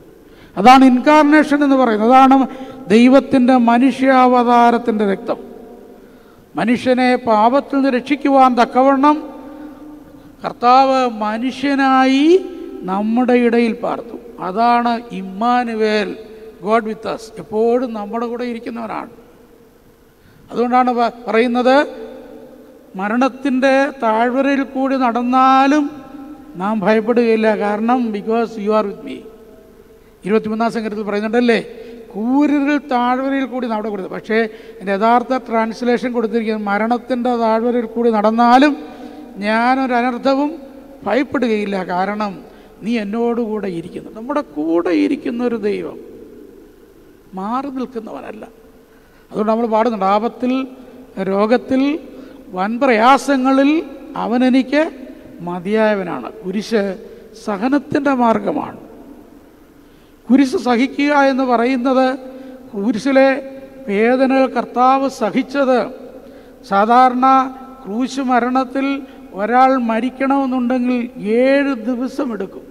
അതാണ് ഇൻകാർണേഷൻ എന്ന് പറയുന്നത് അതാണ് ദൈവത്തിൻ്റെ മനുഷ്യാവതാരത്തിൻ്റെ രക്തം മനുഷ്യനെ പാപത്തിൽ നിന്ന് രക്ഷിക്കുവാൻ തക്കവണ്ണം കർത്താവ് മനുഷ്യനായി നമ്മുടെ ഇടയിൽ പാർത്തു അതാണ് ഇമ്മാനുവേൽ ഗോഡ് വിത്ത് അസ് എപ്പോഴും നമ്മുടെ കൂടെ ഇരിക്കുന്നവനാണ് അതുകൊണ്ടാണ് പ- പറയുന്നത് മരണത്തിൻ്റെ താഴ്വരയിൽ കൂടി നടന്നാലും നാം ഭയപ്പെടുകയില്ല കാരണം because you are with me ഇരുപത്തിമൂന്നാം സംഘത്തിൽ പറയുന്നുണ്ടല്ലേ കൂരിരുൾ താഴ്വരയിൽ കൂടി അവിടെ കൊടുത്തു പക്ഷേ എൻ്റെ യഥാർത്ഥ ട്രാൻസ്ലേഷൻ കൊടുത്തിരിക്കുന്നത് മരണത്തിൻ്റെ താഴ്വരയിൽ കൂടി നടന്നാലും ഞാനൊരു അനർത്ഥവും ഭയപ്പെടുകയില്ല കാരണം നീ എന്നോടുകൂടെ ഇരിക്കുന്നു നമ്മുടെ കൂടെ ഇരിക്കുന്ന ഒരു ദൈവം മാറി നിൽക്കുന്നവനല്ല അതുകൊണ്ട് നമ്മൾ പാടുന്നുണ്ട് ആപത്തിൽ രോഗത്തിൽ വൻ പ്രയാസങ്ങളിൽ അവനെനിക്ക് മതിയായവനാണ് കുരിശ് സഹനത്തിൻ്റെ മാർഗമാണ് കുരിശ് സഹിക്കുക എന്ന് പറയുന്നത് കുരിശിലെ വേദനകൾ കർത്താവ് സഹിച്ചത് സാധാരണ ക്രൂശ് മരണത്തിൽ ഒരാൾ മരിക്കണമെന്നുണ്ടെങ്കിൽ ഏഴ് ദിവസം എടുക്കും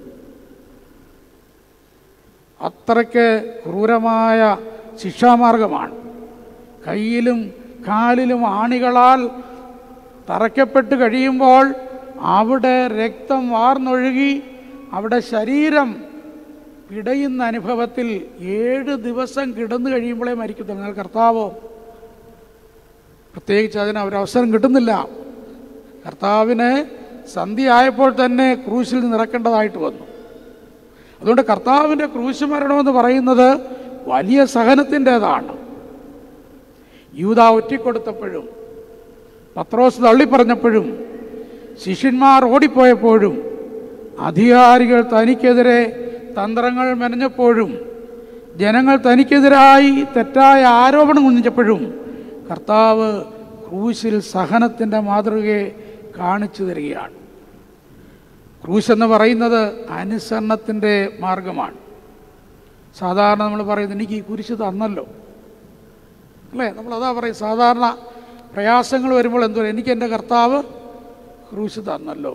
അത്രയ്ക്ക് ക്രൂരമായ ശിക്ഷാമാർഗമാണ് കയ്യിലും കാലിലും ആണികളാൽ തറയ്ക്കപ്പെട്ട് കഴിയുമ്പോൾ അവിടെ രക്തം വാർന്നൊഴുകി അവിടെ ശരീരം പിടയുന്ന അനുഭവത്തിൽ ഏഴ് ദിവസം കിടന്നു കഴിയുമ്പോഴേ മരിക്കത്തുള്ളൂ എന്നാൽ കർത്താവോ പ്രത്യേകിച്ച് അതിന് ഒരവസരം കിട്ടുന്നില്ല കർത്താവിന് സന്ധ്യയായപ്പോൾ തന്നെ ക്രൂശിൽ നിന്ന് ഇറക്കേണ്ടതായിട്ട് വന്നു അതുകൊണ്ട് കർത്താവിൻ്റെ ക്രൂശ് മരണമെന്ന് പറയുന്നത് വലിയ സഹനത്തിൻ്റെതാണ് യൂത ഒറ്റിക്കൊടുത്തപ്പോഴും പത്രോസ് തള്ളിപ്പറഞ്ഞപ്പോഴും ശിഷ്യന്മാർ ഓടിപ്പോയപ്പോഴും അധികാരികൾ തനിക്കെതിരെ തന്ത്രങ്ങൾ മെനഞ്ഞപ്പോഴും ജനങ്ങൾ തനിക്കെതിരായി തെറ്റായ ആരോപണം ഉന്നയിച്ചപ്പോഴും കർത്താവ് ക്രൂശിൽ സഹനത്തിൻ്റെ മാതൃകയെ കാണിച്ചു തരികയാണ് ക്രൂശ് എന്ന് പറയുന്നത് അനുസരണത്തിൻ്റെ മാർഗമാണ് സാധാരണ നമ്മൾ പറയുന്നത് എനിക്ക് ഈ കുരിശ് തന്നല്ലോ അല്ലേ നമ്മൾ അതാ പറയും സാധാരണ പ്രയാസങ്ങൾ വരുമ്പോൾ എന്തോ എനിക്ക് എൻ്റെ കർത്താവ് ക്രൂശ് തന്നല്ലോ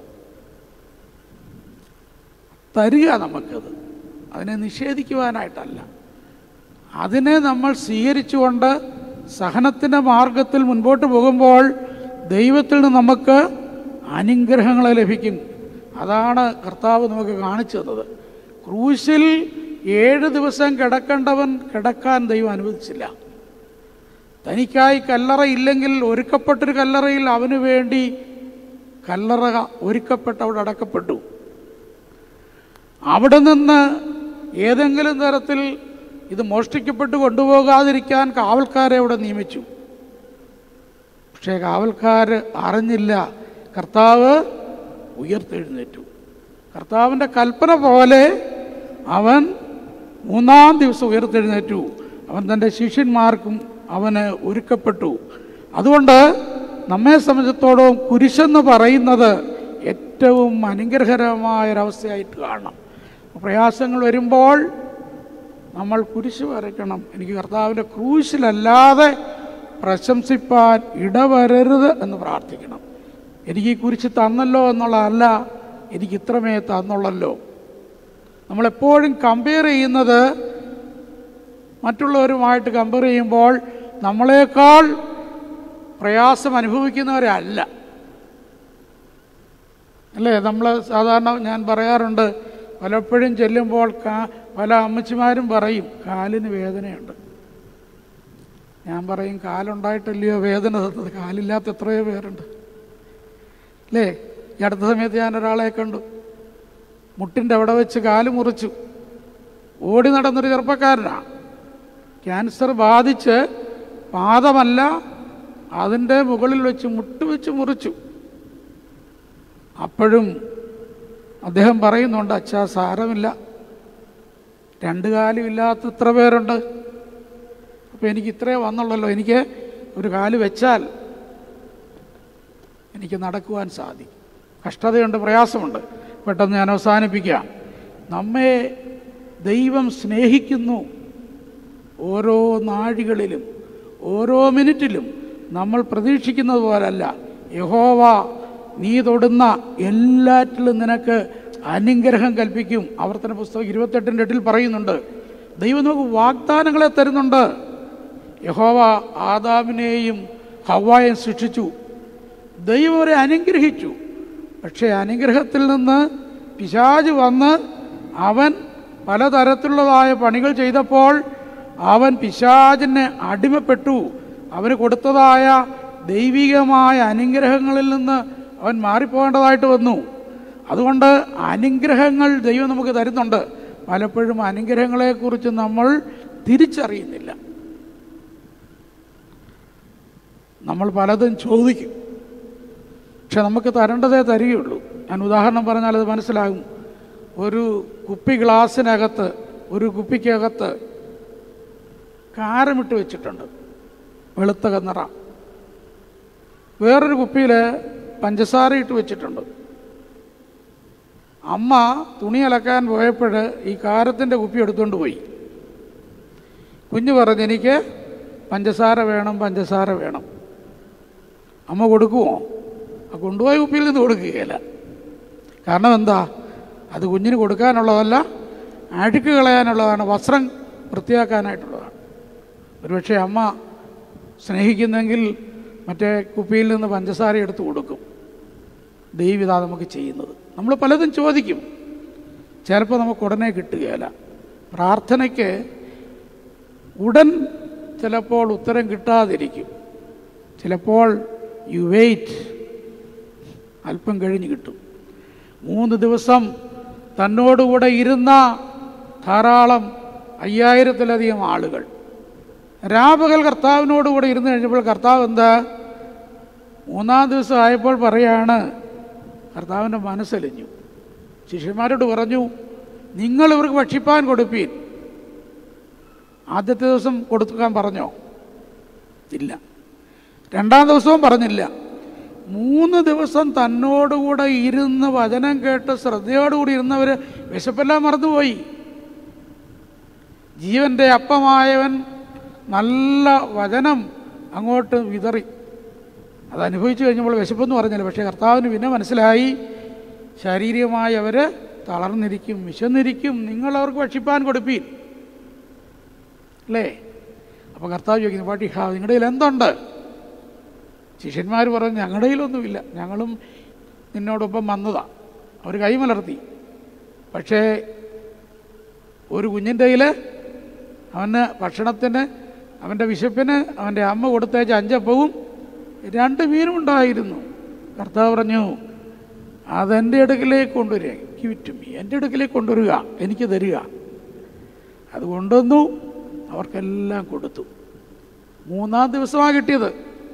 തരിക നമുക്കത് അതിനെ നിഷേധിക്കുവാനായിട്ടല്ല അതിനെ നമ്മൾ സ്വീകരിച്ചുകൊണ്ട് സഹനത്തിൻ്റെ മാർഗത്തിൽ മുൻപോട്ട് പോകുമ്പോൾ ദൈവത്തിൽ നിന്ന് നമുക്ക് അനുഗ്രഹങ്ങളെ ലഭിക്കും അതാണ് കർത്താവ് നമുക്ക് കാണിച്ചു തന്നത് ക്രൂശിൽ ഏഴ് ദിവസം കിടക്കേണ്ടവൻ കിടക്കാൻ ദൈവം അനുവദിച്ചില്ല തനിക്കായി കല്ലറ ഇല്ലെങ്കിൽ ഒരുക്കപ്പെട്ടൊരു കല്ലറയിൽ അവന് വേണ്ടി കല്ലറ ഒരുക്കപ്പെട്ട് അവിടെ അടക്കപ്പെട്ടു അവിടെ നിന്ന് ഏതെങ്കിലും തരത്തിൽ ഇത് മോഷ്ടിക്കപ്പെട്ട് കൊണ്ടുപോകാതിരിക്കാൻ കാവൽക്കാരെ അവിടെ നിയമിച്ചു പക്ഷേ കാവൽക്കാർ അറിഞ്ഞില്ല കർത്താവ് ഉയർത്തെഴുന്നേറ്റു കർത്താവിൻ്റെ കൽപ്പന പോലെ അവൻ മൂന്നാം ദിവസം ഉയർത്തെഴുന്നേറ്റു അവൻ തൻ്റെ ശിഷ്യന്മാർക്കും അവന് ഒരുക്കപ്പെട്ടു അതുകൊണ്ട് നമ്മെ സംബന്ധിച്ചിടത്തോളം കുരിശെന്ന് പറയുന്നത് ഏറ്റവും അനുഗ്രഹകരമായ ഒരവസ്ഥയായിട്ട് കാണണം പ്രയാസങ്ങൾ വരുമ്പോൾ നമ്മൾ കുരിശ് വരയ്ക്കണം എനിക്ക് കർത്താവിൻ്റെ ക്രൂശിലല്ലാതെ പ്രശംസിപ്പാൻ ഇടവരരുത് എന്ന് പ്രാർത്ഥിക്കണം എനിക്ക് ഈ കുരിശ് തന്നല്ലോ എന്നുള്ളതല്ല എനിക്ക് ഇത്രമേ തന്നുള്ളല്ലോ നമ്മളെപ്പോഴും കമ്പയർ ചെയ്യുന്നത് മറ്റുള്ളവരുമായിട്ട് കമ്പയർ ചെയ്യുമ്പോൾ നമ്മളെക്കാൾ പ്രയാസം അനുഭവിക്കുന്നവരല്ല അല്ലേ നമ്മൾ സാധാരണ ഞാൻ പറയാറുണ്ട് പലപ്പോഴും ചെല്ലുമ്പോൾ കാ പല അമ്മച്ചിമാരും പറയും കാലിന് വേദനയുണ്ട് ഞാൻ പറയും കാലുണ്ടായിട്ടല്ലയോ വേദന തന്നത് കാലില്ലാത്ത എത്രയോ പേരുണ്ട് അല്ലേ ഈ അടുത്ത സമയത്ത് ഞാൻ ഒരാളെ കണ്ടു മുട്ടിൻ്റെ അവിടെ വെച്ച് കാല് മുറിച്ചു ഓടി നടന്നൊരു ചെറുപ്പക്കാരനാണ് ക്യാൻസർ ബാധിച്ച് പാദമല്ല അതിൻ്റെ മുകളിൽ വെച്ച് മുട്ട് വെച്ച് മുറിച്ചു അപ്പോഴും അദ്ദേഹം പറയുന്നുണ്ട് അച്ഛാ സാരമില്ല രണ്ട് കാലും ഇല്ലാത്ത ഇത്ര പേരുണ്ട് അപ്പോൾ എനിക്ക് ഇത്രേ വന്നുള്ളല്ലോ എനിക്ക് ഒരു കാല് വെച്ചാൽ എനിക്ക് നടക്കുവാൻ സാധിക്കും കഷ്ടതയുണ്ട് പ്രയാസമുണ്ട് പെട്ടെന്ന് ഞാൻ അവസാനിപ്പിക്കാം നമ്മെ ദൈവം സ്നേഹിക്കുന്നു ഓരോ നാഴികളിലും ഓരോ മിനിറ്റിലും നമ്മൾ പ്രതീക്ഷിക്കുന്നത് പോലല്ല യഹോവ നീ തൊടുന്ന എല്ലാറ്റിലും നിനക്ക് അനുഗ്രഹം കൽപ്പിക്കും ആവർത്തന പുസ്തകം ഇരുപത്തെട്ടിൻ്റെ എട്ടിൽ പറയുന്നുണ്ട് ദൈവം നമുക്ക് വാഗ്ദാനങ്ങളെ തരുന്നുണ്ട് യഹോവ ആദാമിനെയും ഹവായെയും സൃഷ്ടിച്ചു ദൈവം അവരെ അനുഗ്രഹിച്ചു പക്ഷേ അനുഗ്രഹത്തിൽ നിന്ന് പിശാജ് വന്ന് അവൻ പലതരത്തിലുള്ളതായ പണികൾ ചെയ്തപ്പോൾ അവൻ പിശാജിന് അടിമപ്പെട്ടു അവന് കൊടുത്തതായ ദൈവികമായ അനുഗ്രഹങ്ങളിൽ നിന്ന് അവൻ മാറിപ്പോകേണ്ടതായിട്ട് വന്നു അതുകൊണ്ട് അനുഗ്രഹങ്ങൾ ദൈവം നമുക്ക് തരുന്നുണ്ട് പലപ്പോഴും അനുഗ്രഹങ്ങളെക്കുറിച്ച് നമ്മൾ തിരിച്ചറിയുന്നില്ല നമ്മൾ പലതും ചോദിക്കും പക്ഷെ നമുക്ക് തരേണ്ടതേ തരികയുള്ളൂ ഞാൻ ഉദാഹരണം പറഞ്ഞാൽ അത് മനസ്സിലാകും ഒരു കുപ്പി ഗ്ലാസ്സിനകത്ത് ഒരു കുപ്പിക്കകത്ത് കാരമിട്ട് വെച്ചിട്ടുണ്ട് വെളുത്ത കന്നറ വേറൊരു കുപ്പിയിൽ പഞ്ചസാര ഇട്ട് വെച്ചിട്ടുണ്ട് അമ്മ തുണി അലക്കാൻ പോയപ്പോൾ ഈ കാരത്തിൻ്റെ കുപ്പി എടുത്തുകൊണ്ട് പോയി കുഞ്ഞ് പറഞ്ഞ് എനിക്ക് പഞ്ചസാര വേണം പഞ്ചസാര വേണം അമ്മ കൊടുക്കുമോ ആ കൊണ്ടുപോയ കുപ്പിയിൽ നിന്ന് കൊടുക്കുകയില്ല കാരണം എന്താ അത് കുഞ്ഞിന് കൊടുക്കാനുള്ളതല്ല അഴുക്ക് കളയാനുള്ളതാണ് വസ്ത്രം വൃത്തിയാക്കാനായിട്ടുള്ളതാണ് ഒരുപക്ഷെ അമ്മ സ്നേഹിക്കുന്നെങ്കിൽ മറ്റേ കുപ്പിയിൽ നിന്ന് പഞ്ചസാര എടുത്ത് കൊടുക്കും ദൈവിത നമുക്ക് ചെയ്യുന്നത് നമ്മൾ പലതും ചോദിക്കും ചിലപ്പോൾ നമുക്ക് ഉടനെ കിട്ടുകയില്ല പ്രാർത്ഥനയ്ക്ക് ഉടൻ ചിലപ്പോൾ ഉത്തരം കിട്ടാതിരിക്കും ചിലപ്പോൾ യു വെയിറ്റ് അല്പം കഴിഞ്ഞ് കിട്ടും മൂന്ന് ദിവസം തന്നോടുകൂടെ ഇരുന്ന ധാരാളം അയ്യായിരത്തിലധികം ആളുകൾ രാപകൽ കർത്താവിനോടുകൂടെ ഇരുന്ന് കഴിഞ്ഞപ്പോൾ കർത്താവ് എന്താ മൂന്നാം ദിവസം ആയപ്പോൾ പറയാണ് കർത്താവിൻ്റെ മനസ്സലിഞ്ഞു ശിഷ്യന്മാരോട് പറഞ്ഞു നിങ്ങൾ ഇവർക്ക് ഭക്ഷിപ്പാൻ കൊടുപ്പീൻ ആദ്യത്തെ ദിവസം കൊടുക്കാൻ പറഞ്ഞോ ഇല്ല രണ്ടാം ദിവസവും പറഞ്ഞില്ല മൂന്ന് ദിവസം തന്നോടുകൂടെ ഇരുന്ന് വചനം കേട്ട് ശ്രദ്ധയോടുകൂടി ഇരുന്നവർ വിശപ്പെല്ലാം മറന്നുപോയി ജീവന്റെ അപ്പമായവൻ നല്ല വചനം അങ്ങോട്ട് വിതറി അത് അനുഭവിച്ചു കഴിഞ്ഞപ്പോൾ വിശപ്പെന്ന് പറഞ്ഞില്ല പക്ഷേ കർത്താവിന് പിന്നെ മനസ്സിലായി ശാരീരികമായി അവർ തളർന്നിരിക്കും വിശന്നിരിക്കും നിങ്ങൾ അവർക്ക് ഭക്ഷിപ്പാൻ കൊടുപ്പീൻ അല്ലേ അപ്പോൾ കർത്താവ് ചോദിക്കുന്നു പാട്ടി ഹാ നിങ്ങളുടെ കയ്യിൽ എന്തുണ്ട് ശിഷ്യന്മാർ പറഞ്ഞു ഞങ്ങളുടെ കയ്യിലൊന്നുമില്ല ഞങ്ങളും നിന്നോടൊപ്പം വന്നതാ അവർ കൈമലർത്തി പക്ഷേ ഒരു കുഞ്ഞിൻ്റെ കയ്യിൽ അവന് ഭക്ഷണത്തിന് അവൻ്റെ വിശപ്പിന് അവൻ്റെ അമ്മ കൊടുത്തയച്ച അഞ്ചപ്പവും രണ്ട് മീനും ഉണ്ടായിരുന്നു കർത്താവ് പറഞ്ഞു അതെൻ്റെ അടുക്കിലേക്ക് കൊണ്ടുവരിക ഗിവ് മീ എൻ്റെ അടുക്കിലേക്ക് കൊണ്ടുവരിക എനിക്ക് തരിക അത് കൊണ്ടുവന്നു അവർക്കെല്ലാം കൊടുത്തു മൂന്നാം ദിവസമാണ് കിട്ടിയത്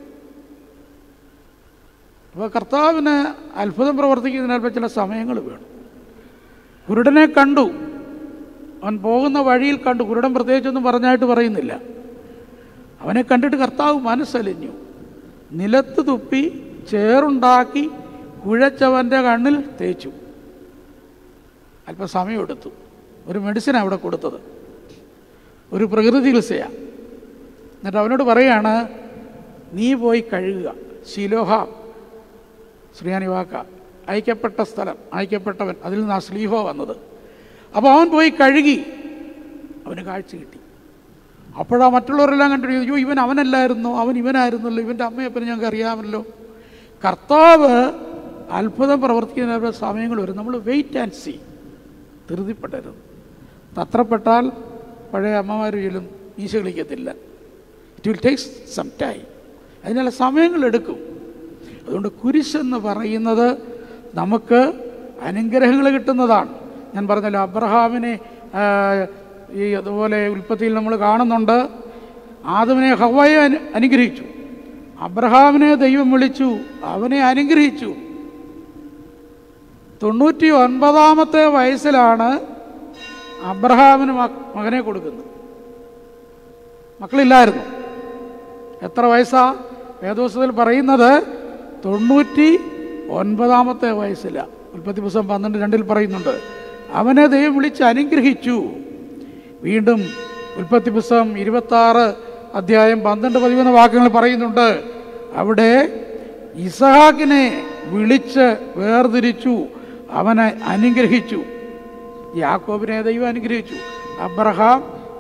അപ്പോൾ കർത്താവിന് അത്ഭുതം പ്രവർത്തിക്കുന്നതിനാൽ ചില സമയങ്ങൾ വേണം കുരുടനെ കണ്ടു അവൻ പോകുന്ന വഴിയിൽ കണ്ടു കുരുടൻ പ്രത്യേകിച്ചൊന്നും പറഞ്ഞായിട്ട് പറയുന്നില്ല അവനെ കണ്ടിട്ട് കർത്താവ് മനസ്സലിഞ്ഞു നിലത്ത് തുപ്പി ചേറുണ്ടാക്കി കുഴച്ചവൻ്റെ കണ്ണിൽ തേച്ചു അല്പം സമയമെടുത്തു ഒരു മെഡിസിൻ അവിടെ കൊടുത്തത് ഒരു പ്രകൃതി ചികിത്സയാണ് എന്നിട്ട് അവനോട് പറയാണ് നീ പോയി കഴുകുക ശിലോഹ ശ്രീയാനി വാക്ക അയക്കപ്പെട്ട സ്ഥലം അയക്കപ്പെട്ടവൻ അതിൽ നിന്ന് ആ സ്ലീഹോ വന്നത് അപ്പോൾ അവൻ പോയി കഴുകി അവന് കാഴ്ച കിട്ടി അപ്പോഴാ മറ്റുള്ളവരെല്ലാം കണ്ടിട്ട് അയ്യോ ഇവൻ അവനല്ലായിരുന്നു അവൻ ഇവനായിരുന്നല്ലോ ഇവൻ്റെ അമ്മയപ്പനെ ഞങ്ങൾക്ക് അറിയാമല്ലോ കർത്താവ് അത്ഭുതം പ്രവർത്തിക്കുന്ന സമയങ്ങൾ വരും നമ്മൾ വെയിറ്റ് ആൻഡ് സീ ധൃതിപ്പെടരുത് തത്രപ്പെട്ടാൽ പഴയ അമ്മമാർ ചൊല്ലും മീശ കളിക്കത്തില്ല it will takes some time അതിനുള്ള സമയങ്ങളെടുക്കും അതുകൊണ്ട് കുരിശെന്ന് പറയുന്നത് നമുക്ക് അനുഗ്രഹങ്ങൾ കിട്ടുന്നതാണ് ഞാൻ പറഞ്ഞല്ലോ അബ്രഹാമിനെ ആ, ഈ അതുപോലെ ഉൽപ്പത്തിയിൽ നമ്മൾ കാണുന്നുണ്ട് ആദമിനെ ഹവയെ അനു അനുഗ്രഹിച്ചു അബ്രഹാമിനെ ദൈവം വിളിച്ചു അവനെ അനുഗ്രഹിച്ചു തൊണ്ണൂറ്റി ഒൻപതാമത്തെ വയസ്സിലാണ് അബ്രഹാമിന് മക- മകനെ കൊടുക്കുന്നത് മക്കളില്ലായിരുന്നു എത്ര വയസ്സാ വേദോസ്തത്തിൽ പറയുന്നത് തൊണ്ണൂറ്റി ഒൻപതാമത്തെ വയസ്സില ഉൽപ്പത്തി പുസ്തകം പന്ത്രണ്ട് രണ്ടിൽ പറയുന്നുണ്ട് അവനെ ദൈവം വിളിച്ച് അനുഗ്രഹിച്ചു വീണ്ടും ഉൽപ്പത്തി പുസ്തകം ഇരുപത്താറ് അധ്യായം പന്ത്രണ്ട് പതിമൂന്ന് വാക്യങ്ങൾ പറയുന്നുണ്ട് അവിടെ ഇസഹാക്കിനെ വിളിച്ച് വേർതിരിച്ചു അവനെ അനുഗ്രഹിച്ചു യാക്കോബിനെ ദൈവം അനുഗ്രഹിച്ചു അബ്രഹാം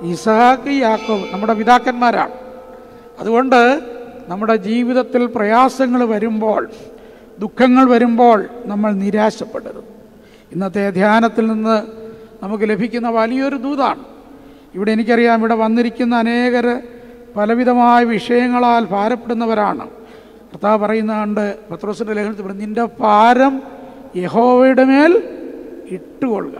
ഇസഹാക്ക് യാക്കോബ് നമ്മുടെ പിതാക്കന്മാരാണ് അതുകൊണ്ട് നമ്മുടെ ജീവിതത്തിൽ പ്രയാസങ്ങൾ വരുമ്പോൾ ദുഃഖങ്ങൾ വരുമ്പോൾ നമ്മൾ നിരാശപ്പെടരുത് ഇന്നത്തെ ധ്യാനത്തിൽ നിന്ന് നമുക്ക് ലഭിക്കുന്ന വലിയൊരു ദൂതാണ് ഇവിടെ എനിക്കറിയാം ഇവിടെ വന്നിരിക്കുന്ന അനേകർ പലവിധമായ വിഷയങ്ങളാൽ ഭാരപ്പെടുന്നവരാണ് കർത്താവ് പറയുന്നതുകൊണ്ട് പത്രോസിൻ്റെ ലേഖനത്തിൽ പറയും നിന്റെ ഭാരം യഹോവയുടെ മേൽ ഇട്ടുകൊള്ളുക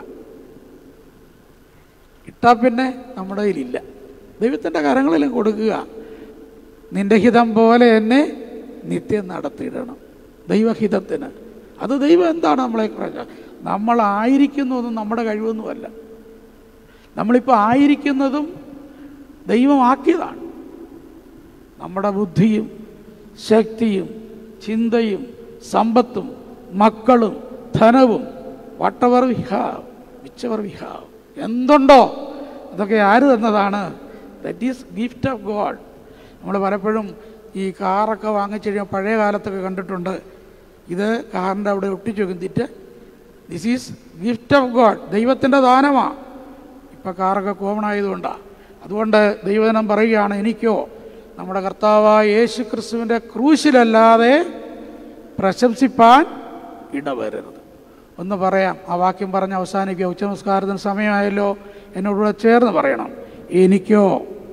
ഇട്ടാൽ പിന്നെ നമ്മുടെ കയ്യിലില്ല ദൈവത്തിൻ്റെ കരങ്ങളിൽ കൊടുക്കുക നിന്റെ ഹിതം പോലെ എന്നെ നിത്യം നടത്തിയിടണം ദൈവഹിതത്തിന് അത് ദൈവം എന്താണ് നമ്മളെ കുറിച്ച് നമ്മളായിരിക്കുന്നതും നമ്മുടെ കഴിവൊന്നുമല്ല നമ്മളിപ്പോൾ ആയിരിക്കുന്നതും ദൈവമാക്കിയതാണ് നമ്മുടെ ബുദ്ധിയും ശക്തിയും ചിന്തയും സമ്പത്തും മക്കളും ധനവും വട്ടവർ വിഹാവ് വിച്ചവർ വിഹാവ് എന്തുണ്ടോ അതൊക്കെ ആര് തന്നതാണ് that is gift of God നമ്മൾ പലപ്പോഴും ഈ കാറൊക്കെ വാങ്ങിച്ചു കഴിഞ്ഞാൽ പഴയ കാലത്തൊക്കെ കണ്ടിട്ടുണ്ട് ഇത് കാറിൻ്റെ അവിടെ ഒട്ടിച്ചു വെക്കുന്നിട്ട് this is gift of God ദൈവത്തിൻ്റെ ദാനമാണ് ഇപ്പം കാറൊക്കെ കോമൺ ആയതുകൊണ്ടാണ് അതുകൊണ്ട് ദൈവജനം പറയുകയാണ് എനിക്കോ നമ്മുടെ കർത്താവായ യേശു ക്രിസ്തുവിൻ്റെ ക്രൂശിലല്ലാതെ പ്രശംസിപ്പാൻ ഇടവരരുത് ഒന്ന് പറയാം ആ വാക്യം പറഞ്ഞ് അവസാനിക്കുക ഉച്ചനമസ്കാരത്തിന് സമയമായല്ലോ എന്നോടുകൂടെ ചേർന്ന് പറയണം എനിക്കോ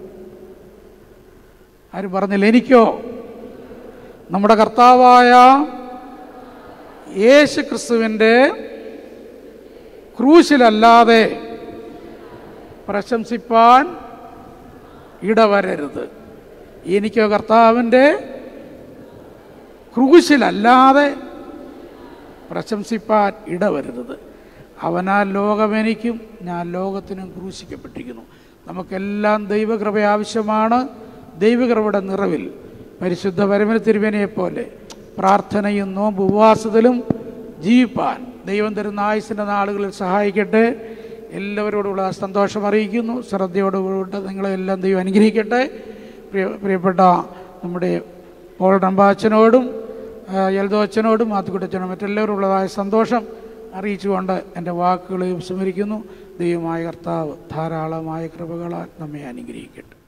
ആരും പറഞ്ഞില്ല എനിക്കോ നമ്മുടെ കർത്താവായ യേശു ക്രിസ്തുവിൻ്റെ ക്രൂശിലല്ലാതെ പ്രശംസിപ്പാൻ ഇടവരരുത് എനിക്കോ കർത്താവിൻ്റെ ക്രൂശിലല്ലാതെ പ്രശംസിപ്പാൻ ഇടവരരുത് അവനാൽ ലോകമെനിക്കും ഞാൻ ലോകത്തിനും ക്രൂശിക്കപ്പെട്ടിരിക്കുന്നു നമുക്കെല്ലാം ദൈവകൃപ ആവശ്യമാണ് ദൈവകൃപയുടെ നിറവിൽ പരിശുദ്ധ പരമന തിരുവേനയെപ്പോലെ പ്രാർത്ഥനയും നോമ്പ് ഉപവാസത്തിലും ജീവിപ്പാൻ ദൈവം തരുന്ന ആയുസിൻ്റെ നാളുകളിൽ സഹായിക്കട്ടെ എല്ലാവരോടുള്ള സന്തോഷം അറിയിക്കുന്നു ശ്രദ്ധയോടുകൂടി നിങ്ങളെല്ലാം ദൈവം അനുഗ്രഹിക്കട്ടെ പ്രിയ പ്രിയപ്പെട്ട നമ്മുടെ പോൾ റമ്പാച്ചനോടും യൽദോ അച്ഛനോടും മാത്തുക്കുട്ടച്ചനോടും മറ്റെല്ലാവരുള്ളതായ സന്തോഷം അറിയിച്ചുകൊണ്ട് എൻ്റെ വാക്കുകളെ ഉപസംഹരിക്കുന്നു ദൈവമായ കർത്താവ് ധാരാളമായ കൃപകളാൽ നമ്മെ അനുഗ്രഹിക്കട്ടെ